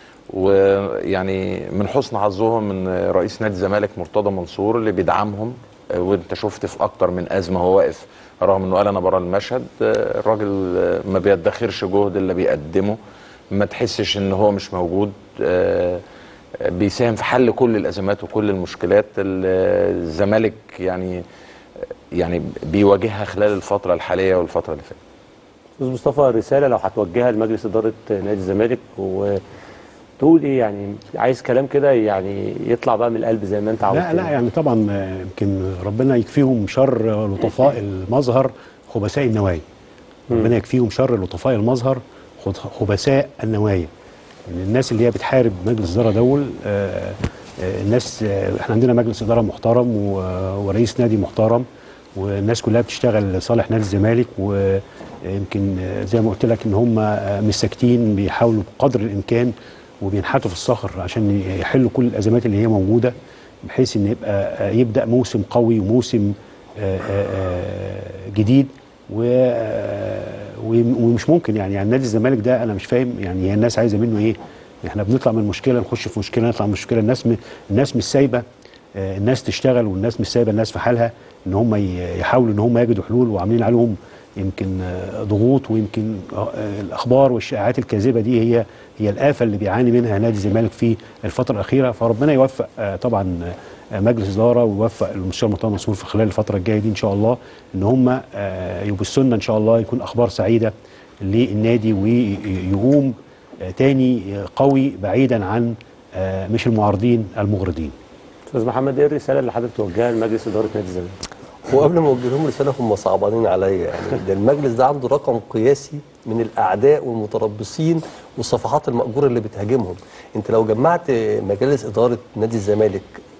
ويعني من حسن حظهم ان رئيس نادي الزمالك مرتضى منصور اللي بيدعمهم آه، وانت شفت في اكتر من ازمه هو واقف رغم انه قال انا بره المشهد آه، الراجل آه، ما بيدخرش جهد اللي بيقدمه ما تحسش ان هو مش موجود آه، بيساهم في حل كل الازمات وكل المشكلات اللي الزمالك يعني يعني بيواجهها خلال الفتره الحاليه والفتره اللي فاتت استاذ مصطفى رساله لو هتوجهها لمجلس اداره نادي الزمالك وتقول ايه يعني عايز كلام كده يعني يطلع بقى من القلب زي ما انت عاوز لا لا يعني طبعا آه، يمكن ربنا يكفيهم شر لطفاء المظهر خبثاء النوايا ربنا يكفيهم شر لطفاء المظهر خد- خبثاء النوايا يعني الناس اللي هي بتحارب مجلس اداره دول آه، آه، الناس آه، احنا عندنا مجلس اداره محترم و- ورئيس نادي محترم والناس كلها بتشتغل لصالح نادي الزمالك ويمكن آه، زي ما قلت لك ان هم آه، مش ساكتين بيحاولوا بقدر الامكان وبينحتوا في الصخر عشان يحلوا كل الازمات اللي هي موجوده بحيث ان يبقى آه، يبدا موسم قوي وموسم آه، آه، آه، جديد و آه، وم- ومش ممكن يعني يعني نادي الزمالك ده انا مش فاهم يعني هي الناس عايزه منه ايه؟ احنا بنطلع من مشكله نخش في مشكله نطلع من مشكله الناس م... الناس مش سايبه آه، الناس تشتغل والناس مش سايبه الناس في حالها ان هم ي- يحاولوا ان هم يجدوا حلول وعاملين عليهم يمكن آه، ضغوط ويمكن آه، الاخبار والشائعات الكاذبه دي هي هي الافه اللي بيعاني منها نادي الزمالك في الفتره الاخيره فربنا يوفق آه، طبعا آه، مجلس اداره ويوفق المستشار مرتضى منصور في خلال الفتره الجايه دي ان شاء الله ان هم آه، يبصوا لنا ان شاء الله يكون اخبار سعيده للنادي ويقوم آه، تاني آه، قوي بعيدا عن آه، مش المعارضين المغرضين استاذ محمد ايه الرساله اللي حضرتك توجهها لمجلس اداره نادي الزمالك؟ هو قبل ما اوجه لهم رساله هم صعبانين عليا يعني ده المجلس ده عنده رقم قياسي من الاعداء والمتربصين والصفحات المأجوره اللي بتهاجمهم انت لو جمعت مجالس اداره نادي الزمالك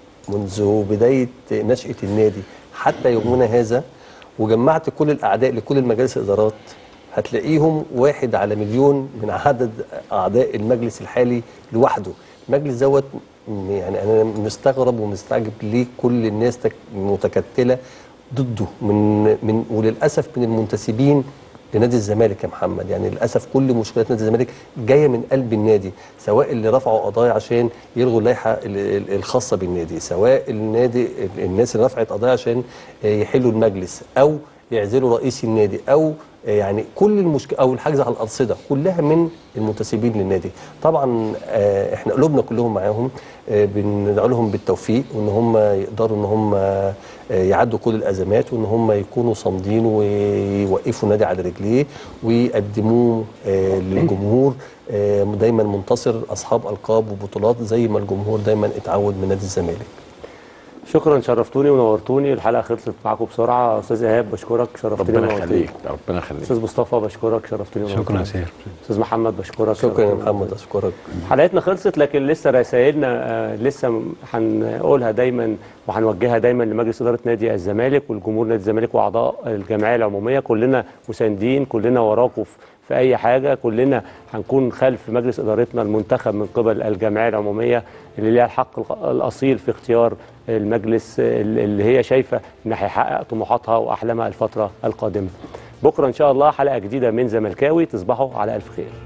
منذ بدايه نشاه النادي حتى يومنا هذا وجمعت كل الاعداء لكل المجالس الادارات هتلاقيهم واحد على مليون من عدد اعضاء المجلس الحالي لوحده المجلس دوت م- يعني انا مستغرب ومستعجب ليه كل الناس تك- متكتله ضده من من وللاسف من المنتسبين لنادي الزمالك يا محمد يعني للاسف كل مشكلات نادي الزمالك جايه من قلب النادي سواء اللي رفعوا قضايا عشان يلغوا اللائحه ال- ال- الخاصه بالنادي سواء النادي الناس اللي رفعت قضايا عشان آه، يحلوا المجلس او يعزلوا رئيس النادي او آه، يعني كل المشكله او الحجز على الارصده كلها من المنتسبين للنادي طبعا آه، احنا قلوبنا كلهم معاهم آه، بندعو لهم بالتوفيق وان هم يقدروا ان هم آه، يعدوا كل الازمات وان هم يكونوا صامدين ويوقفوا النادي على رجليه ويقدموه آه، للجمهور آه، دايما منتصر اصحاب القاب وبطولات زي ما الجمهور دايما اتعود من نادي الزمالك شكرا شرفتوني ونورتوني الحلقه خلصت معاكم بسرعه استاذ ايهاب بشكرك شرفتني ربنا ونورتني. يخليك ربنا يخليك استاذ مصطفى بشكرك شرفتني شكرا ونورتني. يا سير استاذ محمد بشكرك شكرا يا شرفتني محمد اشكرك حلقتنا خلصت لكن لسه رسائلنا آه، لسه م- هنقولها دايما وهنوجهها دايما لمجلس اداره نادي الزمالك والجمهور نادي الزمالك واعضاء الجمعيه العموميه كلنا مساندين كلنا وراكم في- في اي حاجه كلنا هنكون خلف مجلس ادارتنا المنتخب من قبل الجمعيه العموميه اللي ليها الحق الق- الاصيل في اختيار المجلس ال- اللي هي شايفه ان هيحقق طموحاتها واحلامها الفتره القادمه بكره ان شاء الله حلقه جديده من زملكاوي تصبحوا على الف خير